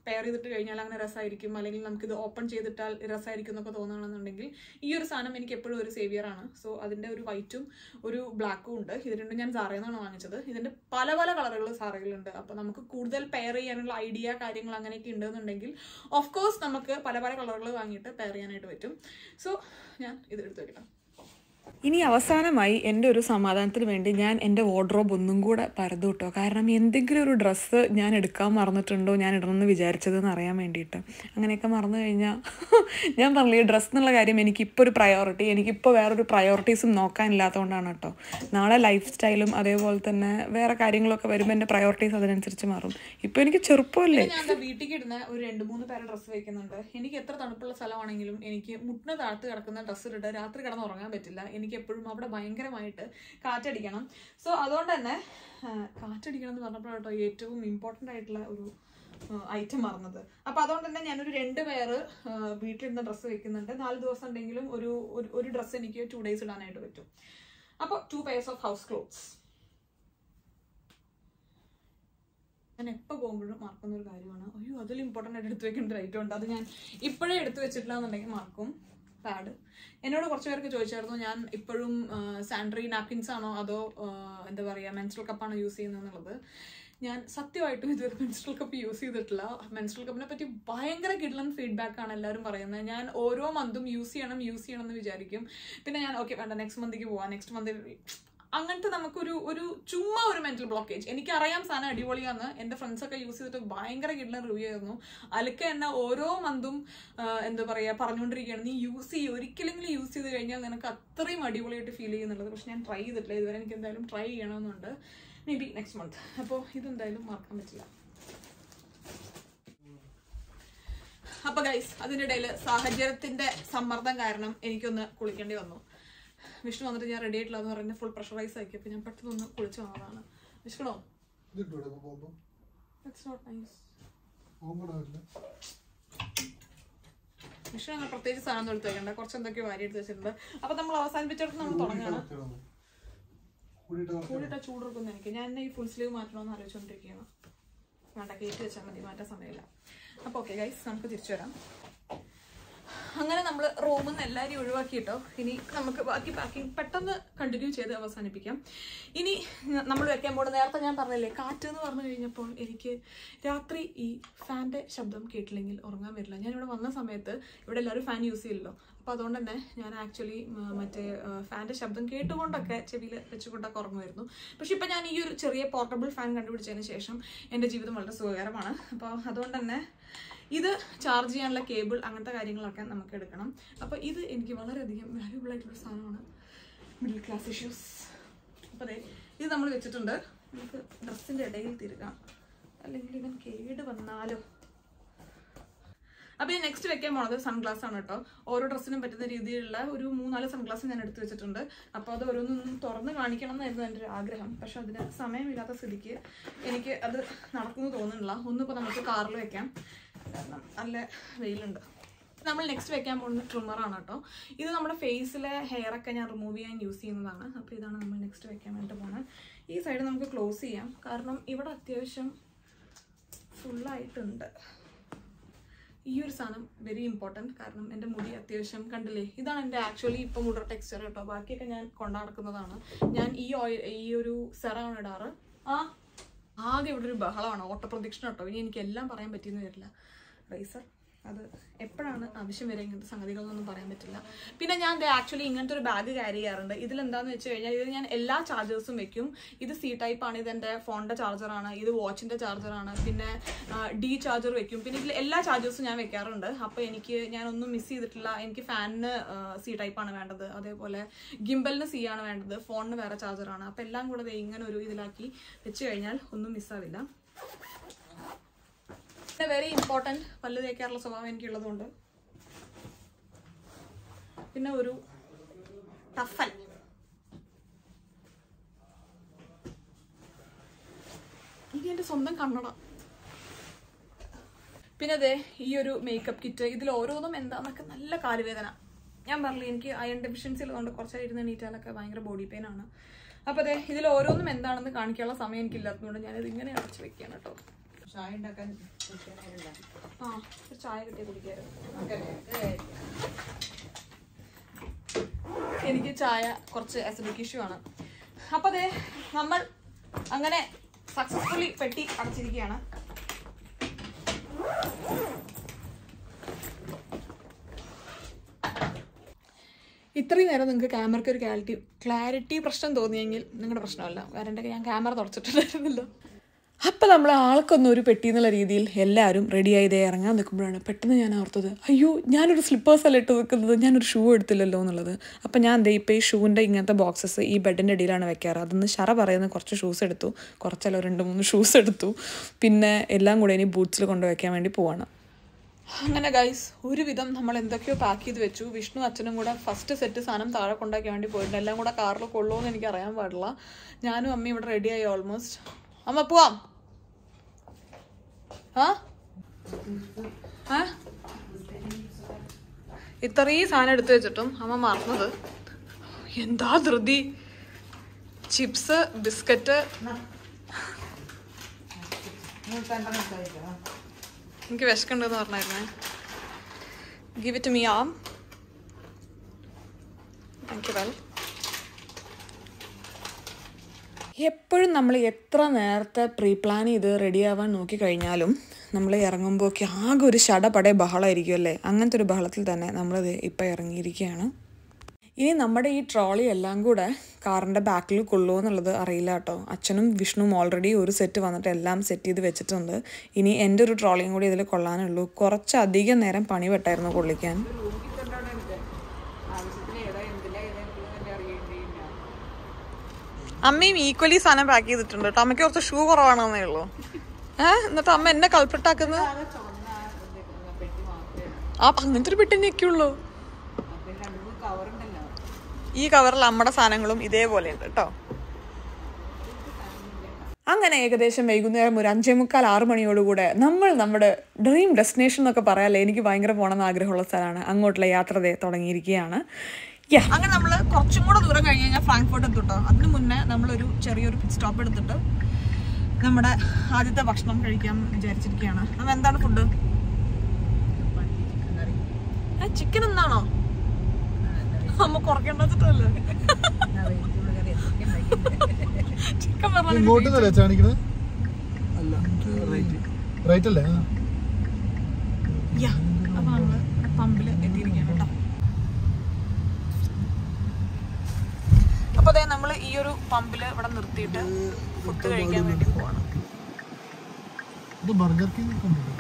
പെയർ ചെയ്തിട്ട് കഴിഞ്ഞാൽ അങ്ങനെ രസമായിരിക്കും അല്ലെങ്കിൽ നമുക്കിത് ഓപ്പൺ ചെയ്തിട്ടാൽ രസമായിരിക്കും എന്നൊക്കെ തോന്നുകയാണെന്നുണ്ടെങ്കിൽ ഈ ഒരു സാധനം എനിക്ക് എപ്പോഴും ഒരു സേവിയർ ആണ് സോ അതിന്റെ ഒരു വൈറ്റും ഒരു ബ്ലാക്കും ഉണ്ട് ഇത് രണ്ടും ഞാൻ സാറയിൽ നിന്നാണ് വാങ്ങിച്ചത് ഇതിന്റെ പല പല കളറുകൾ സാറയിലുണ്ട് അപ്പൊ നമുക്ക് കൂടുതൽ പെയർ ചെയ്യാനുള്ള ഐഡിയ കാര്യങ്ങൾ അങ്ങനെയൊക്കെ ഉണ്ടെന്നുണ്ടെങ്കിൽ ഓഫ് കോഴ്സ് നമുക്ക് പല പല കളറുകൾ വാങ്ങിയിട്ട് പെയർ ചെയ്യാനായിട്ട് പറ്റും സോ ഞാൻ ഇത് എടുത്തു വെക്കണം ഇനി അവസാനമായി എൻ്റെ ഒരു സമാധാനത്തിന് വേണ്ടി ഞാൻ എൻ്റെ വാർഡ്രോബ് ഒന്നും കൂടെ പരതു കേട്ടോ കാരണം എന്തെങ്കിലും ഒരു ഡ്രസ്സ് ഞാൻ എടുക്കാൻ മറന്നിട്ടുണ്ടോ ഞാൻ ഇടണമെന്ന് വിചാരിച്ചതെന്ന് അറിയാൻ വേണ്ടിയിട്ട് അങ്ങനെയൊക്കെ മറന്നു കഴിഞ്ഞാൽ ഞാൻ പറഞ്ഞില്ല ഈ ഡ്രസ്സ് എന്നുള്ള കാര്യം എനിക്കിപ്പോൾ ഒരു പ്രയോറിറ്റി എനിക്കിപ്പോൾ വേറൊരു പ്രയോറിറ്റീസും നോക്കാനില്ലാത്തതുകൊണ്ടാണ് കേട്ടോ നാളെ ലൈഫ് സ്റ്റൈലും അതേപോലെ തന്നെ വേറെ കാര്യങ്ങളൊക്കെ വരുമ്പോൾ എൻ്റെ പ്രയോറിറ്റീസ് അതിനനുസരിച്ച് മാറും ഇപ്പോൾ എനിക്ക് ചെറുപ്പമല്ലേ ഞാൻ എൻ്റെ വീട്ടിലേക്ക് ഇടുന്ന ഒരു രണ്ട് മൂന്ന് പേരെ ഡ്രസ്സ് വെക്കുന്നുണ്ട് എനിക്ക് എത്ര തണുപ്പുള്ള സ്ഥലമാണെങ്കിലും എനിക്ക് മുട്ടിന് താഴ്ത്ത് കിടക്കുന്ന ഡ്രസ്സ് ഇട്ടിട്ട് രാത്രി കിടന്ന് ഉറങ്ങാൻ പറ്റില്ല എനിക്ക് എപ്പോഴും അവിടെ ഭയങ്കരമായിട്ട് കാറ്റടിക്കണം സോ അതുകൊണ്ട് തന്നെ ആ, കാറ്റടിക്കണം എന്ന് പറഞ്ഞപ്പോഴാണ് കേട്ടോ ഏറ്റവും ഇമ്പോർട്ടൻ്റ് ആയിട്ടുള്ള ഒരു ഐറ്റം മറന്നത് അപ്പൊ അതുകൊണ്ട് തന്നെ ഞാനൊരു രണ്ട് പേര് വീട്ടിലിരുന്ന ഡ്രസ്സ് വെക്കുന്നുണ്ട് നാല് ദിവസം ഉണ്ടെങ്കിലും ഒരു ഒരു- ഒരു ഡ്രസ്സ് എനിക്ക് ടു ഡേയ്സ് ഇടാനായിട്ട് പറ്റും അപ്പോൾ two pairs of house clothes ഞാൻ എപ്പോൾ പോകുമ്പോഴും മറക്കുന്ന ഒരു കാര്യമാണ് അയ്യോ അതിൽ ഇമ്പോർട്ടൻ്റ് ആയിട്ട് എടുത്തു വെക്കേണ്ട ഒരു ഐറ്റം ഉണ്ട് അത് ഞാൻ ഇപ്പോഴേ എടുത്തു വെച്ചിട്ടില്ല എന്നുണ്ടെങ്കിൽ മറക്കും പാഡ് എന്നോട് കുറച്ച് പേർക്ക് ചോദിച്ചായിരുന്നു ഞാൻ ഇപ്പോഴും സാനിറ്ററി നാപ്കിൻസ് ആണോ അതോ ആ, എന്താ പറയുക മെൻസ്ട്രൽ കപ്പാണോ യൂസ് ചെയ്യുന്നത് എന്നുള്ളത് ഞാൻ സത്യമായിട്ടും ഇതുവരെ മെൻസ്ട്രൽ കപ്പ് യൂസ് ചെയ്തിട്ടില്ല മെൻസ്ട്രൽ കപ്പിനെ പറ്റി ഭയങ്കര കിഡ്ലൻ ഫീഡ്ബാക്ക് ആണ് എല്ലാവരും പറയുന്നത് ഞാൻ ഓരോ മന്തും യൂസ് ചെയ്യണം യൂസ് ചെയ്യണം എന്ന് വിചാരിക്കും പിന്നെ ഞാൻ ഓക്കെ വേണ്ട നെക്സ്റ്റ് മന്തിക്ക് പോവാം നെക്സ്റ്റ് മന്ത് അങ്ങനത്തെ നമുക്കൊരു ഒരു ചുമ്മാ ഒരു മെന്റൽ ബ്ലോക്കേജ് എനിക്കറിയാം സാധനം അടിപൊളിയാന്ന് എൻ്റെ ഫ്രണ്ട്സ് ഒക്കെ യൂസ് ചെയ്തിട്ട് ഭയങ്കര കിഡ്ലൻ റിവ്യൂ ആയിരുന്നു അലക്ക എന്നെ ഓരോ മന്തും എന്താ പറയുക പറഞ്ഞുകൊണ്ടിരിക്കുകയാണ് നീ യൂസ് ചെയ്യും ഒരിക്കലെങ്കിലും യൂസ് ചെയ്ത് കഴിഞ്ഞാൽ നിനക്ക് അത്രയും അടിപൊളിയായിട്ട് ഫീൽ ചെയ്യുന്നുള്ളത് പക്ഷെ ഞാൻ ട്രൈ ചെയ്തിട്ടില്ല ഇതുവരെ എനിക്ക് എന്തായാലും ട്രൈ ചെയ്യണമെന്നുണ്ട് മേ ബി നെക്സ്റ്റ് മന്ത് അപ്പോൾ ഇതെന്തായാലും മറക്കാൻ പറ്റില്ല അപ്പൊ ഗൈസ് അതിനിടയിൽ സാഹചര്യത്തിന്റെ സമ്മർദ്ദം കാരണം എനിക്കൊന്ന് കുളിക്കേണ്ടി വന്നു വിഷ്ണു വന്നിട്ട് ഞാൻ റെഡി ആയിട്ടില്ല എന്ന് പറഞ്ഞ് ഫുൾ പ്രഷറൈസ് ആക്കി അപ്പൊ ഞാൻ പെട്ടെന്ന് ഒന്ന് കുളിച്ചു വന്നതാണ് വിഷ്ണു ഇതിട്ടൂടെ ഇപ്പൊ പോകുമ്പോ ഇറ്റ്സ് നോട്ട് നൈസ് പോകുമ്പോഴാവില്ല വിഷ്ണു അങ്ങനെ പ്രത്യേകിച്ച് സാധനം എടുത്ത് വെക്കണ്ട കുറച്ച് എന്തൊക്കെയോ വാരി എടുത്ത് വെച്ചിട്ടുണ്ട് അപ്പൊ നമ്മൾ അവസാനിപ്പിച്ചിട്ട് നമ്മൾ തുടങ്ങണം കൂടിയിട്ട് കുറച്ച് കൂടിയിട്ട ചൂടെടുക്കുന്നു എനിക്ക് ഞാൻ എന്നെ ഈ ഫുൾ സ്ലീവ് മാറ്റണമെന്ന് ആലോചിച്ചുകൊണ്ടിരിക്കുകയാണ് വേണ്ട കയറ്റി വെച്ചാൽ മതി മാറ്റാൻ സമയമില്ല അപ്പോൾ ഓക്കെ ഗൈസ് നമുക്ക് തിരിച്ചു വരാം അങ്ങനെ നമ്മൾ റൂമിൽ നിന്ന് എല്ലാവരെയും ഒഴിവാക്കിയിട്ടോ ഇനി നമുക്ക് ബാക്കി പാക്കിംഗ് പെട്ടെന്ന് കണ്ടിന്യൂ ചെയ്ത് അവസാനിപ്പിക്കാം ഇനി നമ്മൾ വെക്കാൻ പോകുന്ന നേരത്തെ ഞാൻ പറഞ്ഞില്ലേ കാറ്റ് എന്ന് പറഞ്ഞു കഴിഞ്ഞപ്പോൾ എനിക്ക് രാത്രി ഈ ഫാൻ്റെ ശബ്ദം കേട്ടില്ലെങ്കിൽ ഉറങ്ങാൻ വരില്ല ഞാൻ ഇവിടെ വന്ന സമയത്ത് ഇവിടെ എല്ലാവരും ഫാൻ യൂസ് ചെയ്യില്ലല്ലോ അപ്പോൾ അതുകൊണ്ട് തന്നെ ഞാൻ ആക്ച്വലി മറ്റേ ഫാൻ്റെ ശബ്ദം കേട്ടുകൊണ്ടൊക്കെ ചെവിയിൽ വെച്ചുകൊണ്ടൊക്കെ ഉറങ്ങുമായിരുന്നു പക്ഷെ ഇപ്പം ഞാൻ ഈ ഒരു ചെറിയ പോർട്ടബിൾ ഫാൻ കണ്ടുപിടിച്ചതിന് ശേഷം എൻ്റെ ജീവിതം വളരെ സുഖകരമാണ് അപ്പോൾ അതുകൊണ്ട് തന്നെ ഇത് ചാർജ് ചെയ്യാനുള്ള കേബിൾ അങ്ങനത്തെ കാര്യങ്ങളൊക്കെ നമുക്ക് എടുക്കണം അപ്പോൾ ഇത് എനിക്ക് വളരെയധികം വാല്യൂബിൾ ആയിട്ടുള്ള സാധനമാണ് മിഡിൽ ക്ലാസ് ഇഷ്യൂസ് അപ്പോൾ അതെ ഇത് നമ്മൾ വെച്ചിട്ടുണ്ട് നമുക്ക് ഡ്രസ്സിൻ്റെ ഇടയിൽ തിരുകാം അല്ലെങ്കിൽ ഇവൻ കേട് വന്നാലോ അപ്പോൾ ഈ നെക്സ്റ്റ് വെക്കാൻ പോണത് സൺഗ്ലാസ് ആണ് കേട്ടോ ഓരോ ഡ്രസ്സിനും പറ്റുന്ന രീതിയിലുള്ള ഒരു മൂന്നാല് സൺഗ്ലാസ് ഞാൻ എടുത്തു വെച്ചിട്ടുണ്ട് അപ്പോൾ അത് ഓരോന്നൊന്നും തുറന്ന് കാണിക്കണം എന്നായിരുന്നു എൻ്റെ ഒരു ആഗ്രഹം പക്ഷെ അതിന് സമയമില്ലാത്ത സ്ഥിതിക്ക് എനിക്ക് അത് നടക്കുന്നു തോന്നുന്നില്ല ഒന്നിപ്പോൾ നമുക്ക് കാറിൽ വെക്കാം കാരണം നല്ല വെയിലുണ്ട് നമ്മൾ നെക്സ്റ്റ് വെക്കാൻ പോകുന്നത് ട്രിമ്മറാണ് കേട്ടോ ഇത് നമ്മുടെ ഫേസിലെ ഹെയർ ഒക്കെ ഞാൻ റിമൂവ് ചെയ്യാൻ യൂസ് ചെയ്യുന്നതാണ് അപ്പോൾ ഇതാണ് നമ്മൾ നെക്സ്റ്റ് വെക്കാൻ വേണ്ടി പോകുന്നത് ഈ സൈഡ് നമുക്ക് ക്ലോസ് ചെയ്യാം കാരണം ഇവിടെ അത്യാവശ്യം ഫുള്ളായിട്ടുണ്ട് ഈ ഒരു സാധനം വെരി ഇമ്പോർട്ടൻറ്റ് കാരണം എൻ്റെ മുടി അത്യാവശ്യം കണ്ടില്ലേ ഇതാണ് എൻ്റെ ആക്ച്വലി ഇപ്പം മുടിയുടെ ടെക്സ്ചർ കേട്ടോ ബാക്കിയൊക്കെ ഞാൻ കൊണ്ടു നടക്കുന്നതാണ് ഞാൻ ഈ ഓയിൽ ഈ ഒരു സെറാണ് ഇടാറ് ആ ആകെ ഇവിടെ ഒരു ബഹളമാണ് ഓട്ടപ്രദക്ഷിണം കേട്ടോ ഇനി എനിക്ക് എല്ലാം പറയാൻ പറ്റിയെന്ന് വരില്ല റൈസർ അത് എപ്പോഴാണ് ആവശ്യം വരെ ഇങ്ങനത്തെ സംഗതികളൊന്നും പറയാൻ പറ്റില്ല പിന്നെ ഞാൻ ആക്ച്വലി ഇങ്ങനത്തെ ഒരു ബാഗ് ക്യാരി ചെയ്യാറുണ്ട് ഇതിലെന്താന്ന് വെച്ച് കഴിഞ്ഞാൽ ഇത് ഞാൻ എല്ലാ ചാർജേഴ്സും വെക്കും ഇത് സി ടൈപ്പ് ആണ് ഇത് എൻ്റെ ഫോണിൻ്റെ ചാർജറാണ് ഇത് വാച്ചിൻ്റെ ചാർജറാണ് പിന്നെ ഡി ചാർജർ വെക്കും പിന്നെ ഇതിൽ എല്ലാ ചാർജേഴ്സും ഞാൻ വെക്കാറുണ്ട് അപ്പോൾ എനിക്ക് ഞാനൊന്നും മിസ് ചെയ്തിട്ടില്ല എനിക്ക് ഫാനിന് സി ടൈപ്പ് ആണ് വേണ്ടത് അതേപോലെ ഗിംബലിന് സി ആണ് വേണ്ടത് ഫോണിന് വേറെ ചാർജറാണ് അപ്പോൾ എല്ലാം കൂടെ ദേ ഇങ്ങനെ ഒരു ഇതിലാക്കി വെച്ച് കഴിഞ്ഞാൽ ഒന്നും മിസ്സാവില്ല പിന്നെ വെരി ഇമ്പോർട്ടൻറ്റ് പല്ല് തേക്കാറുള്ള സ്വഭാവം എനിക്കുള്ളതുകൊണ്ട് പിന്നെ ഒരു ടഫൽ ഇനി എൻ്റെ സ്വന്തം കണ്ണട പിന്നെ അതെ ഈ ഒരു മേക്കപ്പ് കിറ്റ് ഇതിൽ ഓരോന്നും എന്താന്നൊക്കെ നല്ല കാലുവേദന ഞാൻ പറഞ്ഞില്ല എനിക്ക് അയൺ ഡെഫിഷ്യൻസി ഉള്ളതുകൊണ്ട് കുറച്ചായി ഇരുന്ന് എണീറ്റാലൊക്കെ ഭയങ്കര ബോഡി പെയിൻ ആണ് അപ്പോൾ അതെ ഇതിൽ ഓരോന്നും എന്താണെന്ന് കാണിക്കാനുള്ള സമയം എനിക്കില്ലാത്തതുകൊണ്ട് ഞാനിത് ഇങ്ങനെ അടച്ചു വെക്കുകയാണ് കേട്ടോ ആ ഒരു ചായ കിട്ടിയ കുടിക്കായിരുന്നു എനിക്ക് ചായ കുറച്ച് അസിഡിക് ഇഷ്യൂ ആണ് അപ്പൊ അതെ നമ്മൾ അങ്ങനെ സക്സസ്ഫുള്ളി പെട്ടി അടച്ചിരിക്കുകയാണ് ഇത്രയും നേരം നിങ്ങൾക്ക് ക്യാമറയ്ക്ക് ഒരു ക്ലാരിറ്റി ക്ലാരിറ്റി പ്രശ്നം തോന്നിയെങ്കിൽ നിങ്ങളുടെ പ്രശ്നമല്ല കാരണം എൻ്റെ ഞാൻ ക്യാമറ തുറച്ചിട്ടുണ്ടായിരുന്നല്ലോ അപ്പം നമ്മൾ ആൾക്കൊന്നും ഒരു പെട്ടി എന്നുള്ള രീതിയിൽ എല്ലാവരും റെഡിയായി ഇതേ ഇറങ്ങാൻ നിൽക്കുമ്പോഴാണ് പെട്ടെന്ന് ഞാൻ ഓർത്തത് അയ്യോ ഞാനൊരു സ്ലിപ്പേഴ്സ് അല്ല ഇട്ട് നിൽക്കുന്നത് ഞാനൊരു ഷൂ എടുത്തില്ലല്ലോ എന്നുള്ളത് അപ്പം ഞാൻ ദേ ഇപ്പോൾ ഈ ഷൂവിൻ്റെ ഇങ്ങനത്തെ ബോക്സസ് ഈ ബെഡിൻ്റെ ഇടയിലാണ് വെക്കാറ് അതൊന്ന് ഷറ പറയുന്ന കുറച്ച് ഷൂസ് എടുത്തു കുറച്ചല്ല രണ്ട് മൂന്ന് ഷൂസ് എടുത്തു പിന്നെ എല്ലാം കൂടെ ഇനി ബൂട്ട്സിൽ കൊണ്ട് വെക്കാൻ വേണ്ടി പോവാണ് അങ്ങനെ ഗൈസ് ഒരുവിധം നമ്മൾ എന്തൊക്കെയോ പാക്ക് ചെയ്ത് വെച്ചു വിഷ്ണു അച്ഛനും കൂടെ ഫസ്റ്റ് സെറ്റ് സാധനം താഴെ കൊണ്ടാക്കാൻ വേണ്ടി പോയിട്ടുണ്ട് എല്ലാം കൂടെ കാറിൽ കൊള്ളുമോ എന്ന് എനിക്ക് അറിയാൻ പാടില്ല ഞാനും അമ്മയും ഇവിടെ റെഡിയായി ഓൾമോസ്റ്റ് അമ്മ പോവാം ആ ആ? ഇത്രയും സാധനം എടുത്തു വെച്ചിട്ടും അമ്മ മറന്നത് എന്താ ധൃതി ചിപ്സ് ബിസ്ക്കറ്റ് എനിക്ക് വിശക്കുണ്ടെന്ന് പറഞ്ഞായിരുന്നേ give it me am thank you well എപ്പോഴും നമ്മൾ എത്ര നേരത്തെ പ്രീ പ്ലാൻ ചെയ്ത് റെഡിയാവാൻ നോക്കിക്കഴിഞ്ഞാലും നമ്മൾ ഇറങ്ങുമ്പോഴൊക്കെ ആകെ ഒരു ശടപടേ ബഹളമായിരിക്കും അല്ലേ അങ്ങനത്തെ ഒരു ബഹളത്തിൽ തന്നെ നമ്മളിത് ഇപ്പം ഇറങ്ങിയിരിക്കുകയാണ് ഇനി നമ്മുടെ ഈ ട്രോളി എല്ലാം കൂടെ കാറിൻ്റെ ബാക്കിൽ കൊള്ളുമോ എന്നുള്ളത് അറിയില്ല കേട്ടോ അച്ഛനും വിഷ്ണുവും ഓൾറെഡി ഒരു സെറ്റ് വന്നിട്ട് എല്ലാം സെറ്റ് ചെയ്ത് വെച്ചിട്ടുണ്ട് ഇനി എൻ്റെ ഒരു ട്രോളിയും കൂടി ഇതിൽ കൊള്ളാനുള്ളൂ കുറച്ചധികം നേരം പണി പെട്ടായിരുന്നു കൊള്ളിക്കാൻ അമ്മയും ഈക്വലി സാധനം പാക്ക് ചെയ്തിട്ടുണ്ട് കേട്ടോ അമ്മയ്ക്ക് കുറച്ച് ഷൂ കുറവാണെന്നേ ഉള്ളൂ ഏഹ് എന്നിട്ട് അമ്മ എന്നെ കൾപ്പെട്ടാക്കുന്നത് ആ അങ്ങനത്തെ ഒരു പെട്ടി നിൽക്കുള്ളൂ ഈ കവറിൽ നമ്മുടെ സാധനങ്ങളും ഇതേപോലെ ഉണ്ട് കേട്ടോ അങ്ങനെ ഏകദേശം വൈകുന്നേരം ഒരു അഞ്ചേ മുക്കാൽ ആറ് മണിയോടുകൂടെ നമ്മൾ നമ്മുടെ ഡ്രീം ഡെസ്റ്റിനേഷൻ എന്നൊക്കെ പറയാല്ലേ എനിക്ക് ഭയങ്കര പോകണമെന്ന് ആഗ്രഹമുള്ള സ്ഥലമാണ് അങ്ങോട്ടുള്ള യാത്ര ദേ തുടങ്ങിയിരിക്കുകയാണ് യാ അങ്ങനെ നമ്മൾ കുറച്ചും കൂടെ ദൂരം കഴിഞ്ഞ് കഴിഞ്ഞാൽ ഫ്രാങ്ക്ഫോർട്ട് എത്തും കേട്ടോ അതിന് മുന്നേ നമ്മളൊരു ചെറിയൊരു പിറ്റ് സ്റ്റോപ്പ് എടുത്തിട്ട് നമ്മുടെ ആദ്യത്തെ ഭക്ഷണം കഴിക്കാൻ വിചാരിച്ചിരിക്കുകയാണ് അത് എന്താണ് ഫുഡ് ചിക്കൻ എന്താണോ അമ്മ കുറയ്ക്കേണ്ടതല്ലേ ചിക്കൻ പറഞ്ഞാൽ ഇങ്ങോട്ട് നിന്നല്ലേ കാണിക്കുന്നത് റൈറ്റ് അല്ലേ ആ. യാ അപ്പൊ നമ്മള് പമ്പില് എത്തിയിരിക്കുകയാണ് കേട്ടോ അപ്പൊ അതെ നമ്മൾ ഈ ഒരു പമ്പില് ഇവിടെ നിർത്തിയിട്ട് ഫുഡ് കഴിക്കാൻ വേണ്ടി പോവാണ് ഇത് ബർഗർ കിങ് കണ്ടിട്ട്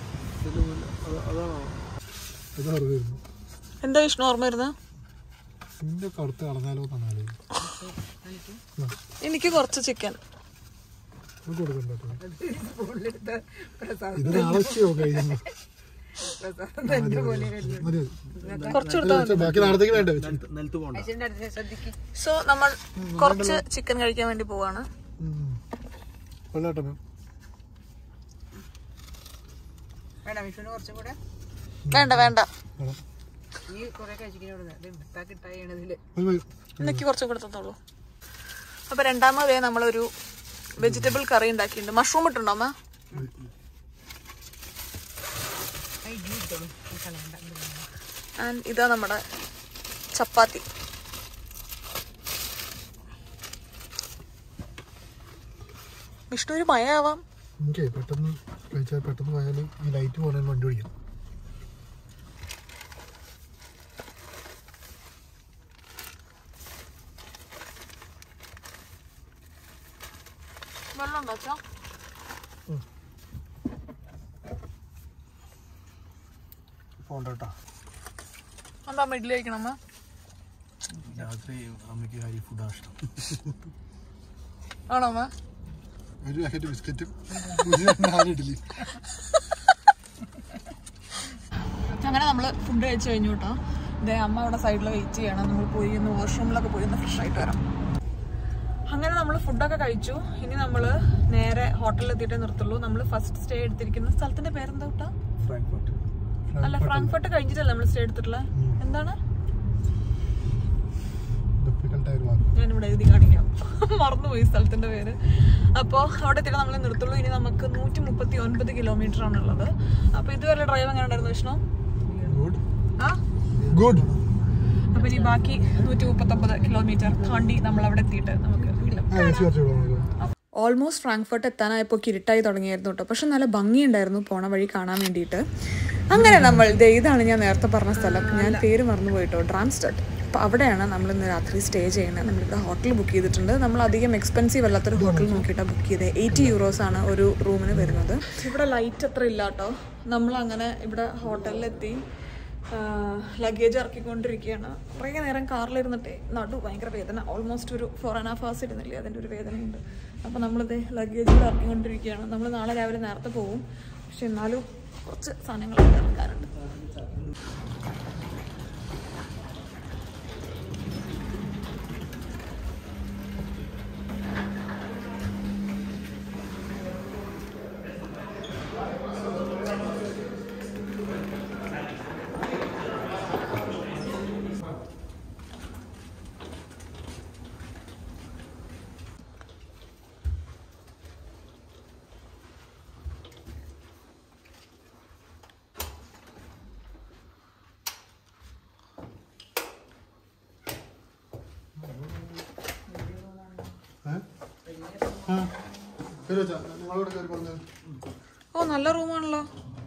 ഇത് അറിയായിരുന്നു എന്താ വിഷ്ണു ഓർമ്മ വരുന്നത് നിന്റെ കറുത്ത് കളഞ്ഞാലോ തന്നാലോ എനിക്ക് കുറച്ച് ചിക്കൻ ഇത് കൊടുക്കണ്ട ഇതിന് ആവശ്യമോ കഴിഞ്ഞു മതി കുറച്ച് മതി. ബാക്കി നാളത്തേക്ക് വേണ്ട വെച്ചു സോ നമ്മൾ കുറച്ച് ചിക്കൻ കഴിക്കാൻ വേണ്ടി പോവാണ് കൊള്ളാട്ടോ മാം വേണ്ട വിഷുവിന് കുറച്ചും കൂടെ വേണ്ട വേണ്ട വേണം. ഈ കുറെ കഴിച്ചിരിക്കുന്നോട് കിട്ടായിണതില് മതി, മതി. എനിക്ക് കുറച്ചും കൂടെ തന്നോളൂ അപ്പൊ രണ്ടാമതേ നമ്മളൊരു വെജിറ്റബിൾ കറി ഉണ്ടാക്കിയിട്ടുണ്ട് മഷ്റൂം ഇട്ടുണ്ടോ അമ്മ ആൻഡ് ഇതാ നമ്മുടെ ചപ്പാത്തി വിഷ്ണു ഒരു മയാവാം എനിക്കേ പെട്ടെന്ന് കഴിച്ചാൽ പെട്ടെന്ന് പോയാൽ ഈ ലൈറ്റ് പോലെ വണ്ടി ഓടിക്കാം വെള്ളം ഉണ്ടോ അച്ഛാ പോണ്ട കേട്ടോ എന്താ മിഡിൽ കഴിക്കണം അമ്മ രാത്രി അമ്മയ്ക്ക് ഹരി ഫുഡാണ് ഇഷ്ടം ആണോ അമ്മ ഒരു പാക്കറ്റ് ബിസ്ക്കറ്റും പുതിയ നാല് ഇഡ്ഡലി അങ്ങനെ നമ്മൾ ഫുഡ് കഴിച്ചു കഴിഞ്ഞു കേട്ടോ ഇതേ അമ്മ അവിടെ സൈഡിൽ വെയിറ്റ് ചെയ്യണം നമ്മൾ പോയി ഒന്ന് വാഷ്റൂമിലൊക്കെ പോയി ഒന്ന് ഫ്രഷ് ആയിട്ട് വരാം അങ്ങനെ നമ്മൾ ഫുഡൊക്കെ കഴിച്ചു ഇനി നമ്മൾ നേരെ ഹോട്ടലിൽ എത്തിയിട്ടേ നിർത്തുള്ളൂ നമ്മൾ ഫസ്റ്റ് സ്റ്റേ എടുത്തിരിക്കുന്ന സ്ഥലത്തിന്റെ പേരെന്താ കേട്ടോ അല്ല ഫ്രാങ്ക്ഫർട്ട് കഴിഞ്ഞിട്ടല്ലേ നമ്മൾ സ്റ്റേ എടുത്തിട്ടുള്ളത് എന്താണ് മെഡിക്കൽ ടയർ മാറും ഞാനിവിടെ എഴുതി കാണിക്കാം മറന്നുപോയി സ്ഥലത്തിന്റെ പേര് അപ്പോൾ അവിടെ എത്തിയിട്ട് നമ്മൾ നിർത്തുള്ളൂ ഇനി നമുക്ക് നൂറ്റി മുപ്പത്തി ഒൻപത് കിലോമീറ്റർ ആണുള്ളത് അപ്പോൾ ഇതുവരെ ഡ്രൈവ് എങ്ങനെ ഉണ്ടായിരുന്നു വിഷ്ണു ഗുഡ് ആ ഗുഡ് അപ്പോൾ ഇനി ബാക്കി നൂറ്റി മുപ്പത്തൊമ്പത് കിലോമീറ്റർ താണ്ടി നമ്മൾ അവിടെ എത്തിയിട്ട് നമുക്ക് വീട്ടിൽ ആ എ സി കുറച്ച് വിടാം ഓൾമോസ്റ്റ് ഫ്രാങ്ക്ഫർട്ട് എത്താനായപ്പോൾ ഇരുട്ടായി തുടങ്ങിയായിരുന്നു കേട്ടോ പക്ഷെ നല്ല ഭംഗിയുണ്ടായിരുന്നു പോണ വഴി കാണാൻ വേണ്ടിയിട്ട് അങ്ങനെ നമ്മൾ ദേ ഇതാണ് ഞാൻ നേരത്തെ പറഞ്ഞ സ്ഥലം ഞാൻ പേര് മറന്നു പോയിട്ടോ ഡ്രാംസ്റ്റഡ് അപ്പോൾ അവിടെയാണ് നമ്മൾ ഇന്ന് രാത്രി സ്റ്റേ ചെയ്യുന്നത് നമ്മളിവിടെ ഹോട്ടൽ ബുക്ക് ചെയ്തിട്ടുണ്ട് നമ്മൾ അധികം എക്സ്പെൻസീവ് അല്ലാത്തൊരു ഹോട്ടൽ നോക്കിയിട്ടാണ് ബുക്ക് ചെയ്തത് എയ്റ്റി യൂറോസ് ആണ് ഒരു റൂമിന് വരുന്നത് ഇവിടെ ലൈറ്റ് അത്ര ഇല്ല കേട്ടോ നമ്മളങ്ങനെ ഇവിടെ ഹോട്ടലിലെത്തി ലഗേജ് ഇറക്കിക്കൊണ്ടിരിക്കുകയാണ് കുറേ നേരം കാറിലിരുന്നിട്ടേ നടു ഭയങ്കര വേദന ഓൾമോസ്റ്റ് ഒരു ഫോർ ആൻഡ് ഹാഫ് ഹവേഴ്സ് ഇരുന്നില്ലേ അതിൻ്റെ ഒരു വേദനയുണ്ട് അപ്പോൾ നമ്മളിത് ലഗേജ് ഇറക്കിക്കൊണ്ടിരിക്കുകയാണ് നമ്മൾ നാളെ രാവിലെ നേരത്തെ പോകും പക്ഷെ എന്നാലും കുറച്ച് സാധനങ്ങളൊക്കെ ഇറക്കാനുണ്ട് നിങ്ങളോട് കയറി പറഞ്ഞത് ഓ നല്ല റൂമാണല്ലോ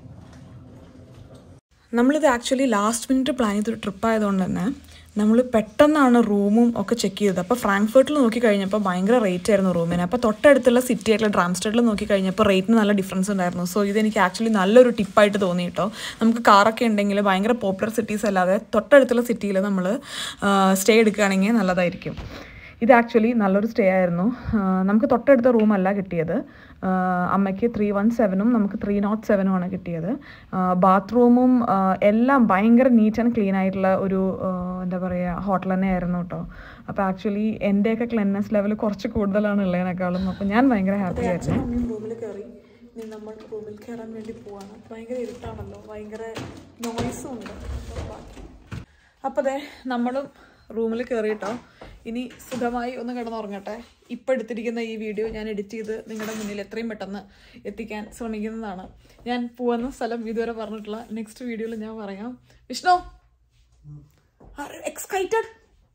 നമ്മളിത് ആക്ച്വലി ലാസ്റ്റ് മിനിറ്റ് പ്ലാൻ ചെയ്തൊരു ട്രിപ്പ് ആയതുകൊണ്ട് തന്നെ നമ്മൾ പെട്ടെന്നാണ് റൂമും ഒക്കെ ചെക്ക് ചെയ്തത് അപ്പോൾ ഫ്രാങ്ക്ഫർട്ടിൽ നോക്കി കഴിഞ്ഞപ്പോൾ ഭയങ്കര റേറ്റ് ആയിരുന്നു റൂമിന് അപ്പോൾ തൊട്ടടുത്തുള്ള സിറ്റി ആയിട്ടുള്ള ഡ്രാംസ്റ്റഡിൽ നോക്കി കഴിഞ്ഞപ്പോൾ റേറ്റിന് നല്ല ഡിഫറൻസ് ഉണ്ടായിരുന്നു സോ ഇതെനിക്ക് ആക്ച്വലി നല്ലൊരു ടിപ്പായിട്ട് തോന്നി കേട്ടോ നമുക്ക് കാറൊക്കെ ഉണ്ടെങ്കിൽ ഭയങ്കര പോപ്പുലർ സിറ്റീസ് അല്ലാതെ തൊട്ടടുത്തുള്ള സിറ്റിയിൽ നമ്മൾ സ്റ്റേ എടുക്കുകയാണെങ്കിൽ നല്ലതായിരിക്കും ഇത് ആക്ച്വലി നല്ലൊരു സ്റ്റേ ആയിരുന്നു ആ, നമുക്ക് തൊട്ടടുത്ത റൂമല്ല കിട്ടിയത് ആ, അമ്മയ്ക്ക് ത്രീ വൺ സെവനും നമുക്ക് ത്രീ നോട്ട് സെവനും ആണ് കിട്ടിയത് ബാത്റൂമും എല്ലാം ഭയങ്കര നീറ്റ് ആൻഡ് ക്ലീൻ ആയിട്ടുള്ള ഒരു ആ, എന്താ പറയുക ഹോട്ടൽ തന്നെയായിരുന്നു കേട്ടോ അപ്പോൾ ആക്ച്വലി എൻ്റെയൊക്കെ ക്ലെൻനെസ് ലെവൽ കുറച്ച് കൂടുതലാണ് ഉള്ളതിനേക്കാളും അപ്പോൾ ഞാൻ ഭയങ്കര ഹാപ്പി ആയിരുന്നു റൂമിൽ കയറി ഇനി നമ്മൾ റൂമിൽ കയറാൻ വേണ്ടി പോവാണ് ഭയങ്കര ഇരുട്ടാണല്ലോ ഭയങ്കര നോയ്സും ഉണ്ട് അപ്പോൾ അതെ നമ്മളും റൂമിൽ കയറിയിട്ടോ ഇനി സുഖമായി ഒന്ന് കിടന്നുറങ്ങട്ടെ ഇപ്പം എടുത്തിരിക്കുന്ന ഈ വീഡിയോ ഞാൻ എഡിറ്റ് ചെയ്ത് നിങ്ങളുടെ മുന്നിൽ എത്രയും പെട്ടെന്ന് എത്തിക്കാൻ ശ്രമിക്കുന്നതാണ് ഞാൻ പോകുന്ന സ്ഥലം ഇതുവരെ പറഞ്ഞിട്ടില്ല നെക്സ്റ്റ് വീഡിയോയിൽ ഞാൻ പറയാം വിഷ്ണു എക്സൈറ്റഡ്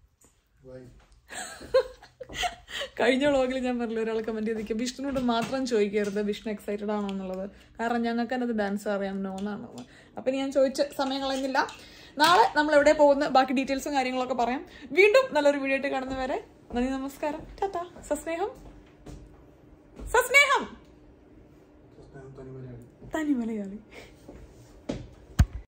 കഴിഞ്ഞ വ്ളോഗിൽ ഞാൻ പറഞ്ഞില്ല ഒരാൾ കമന്റ് ചെയ്തിരിക്കും വിഷ്ണുവിനോട് മാത്രം ചോദിക്കരുത് വിഷ്ണു എക്സൈറ്റഡ് ആണോ എന്നുള്ളത് കാരണം ഞങ്ങൾക്ക് തന്നെ അത് ഡാൻസ് അറിയാം നോ എന്നാണ് അപ്പം ഞാൻ ചോദിച്ച സമയം കളയുന്നില്ല നാളെ നമ്മൾ എവിടെ പോകുന്ന ബാക്കി ഡീറ്റെയിൽസും കാര്യങ്ങളൊക്കെ പറയാം വീണ്ടും നല്ലൊരു വീഡിയോ ആയിട്ട് കാണുന്നവരെ നന്ദി നമസ്കാരം ടാറ്റ സസ്നേഹം സസ്നേഹം തനി മലയാളി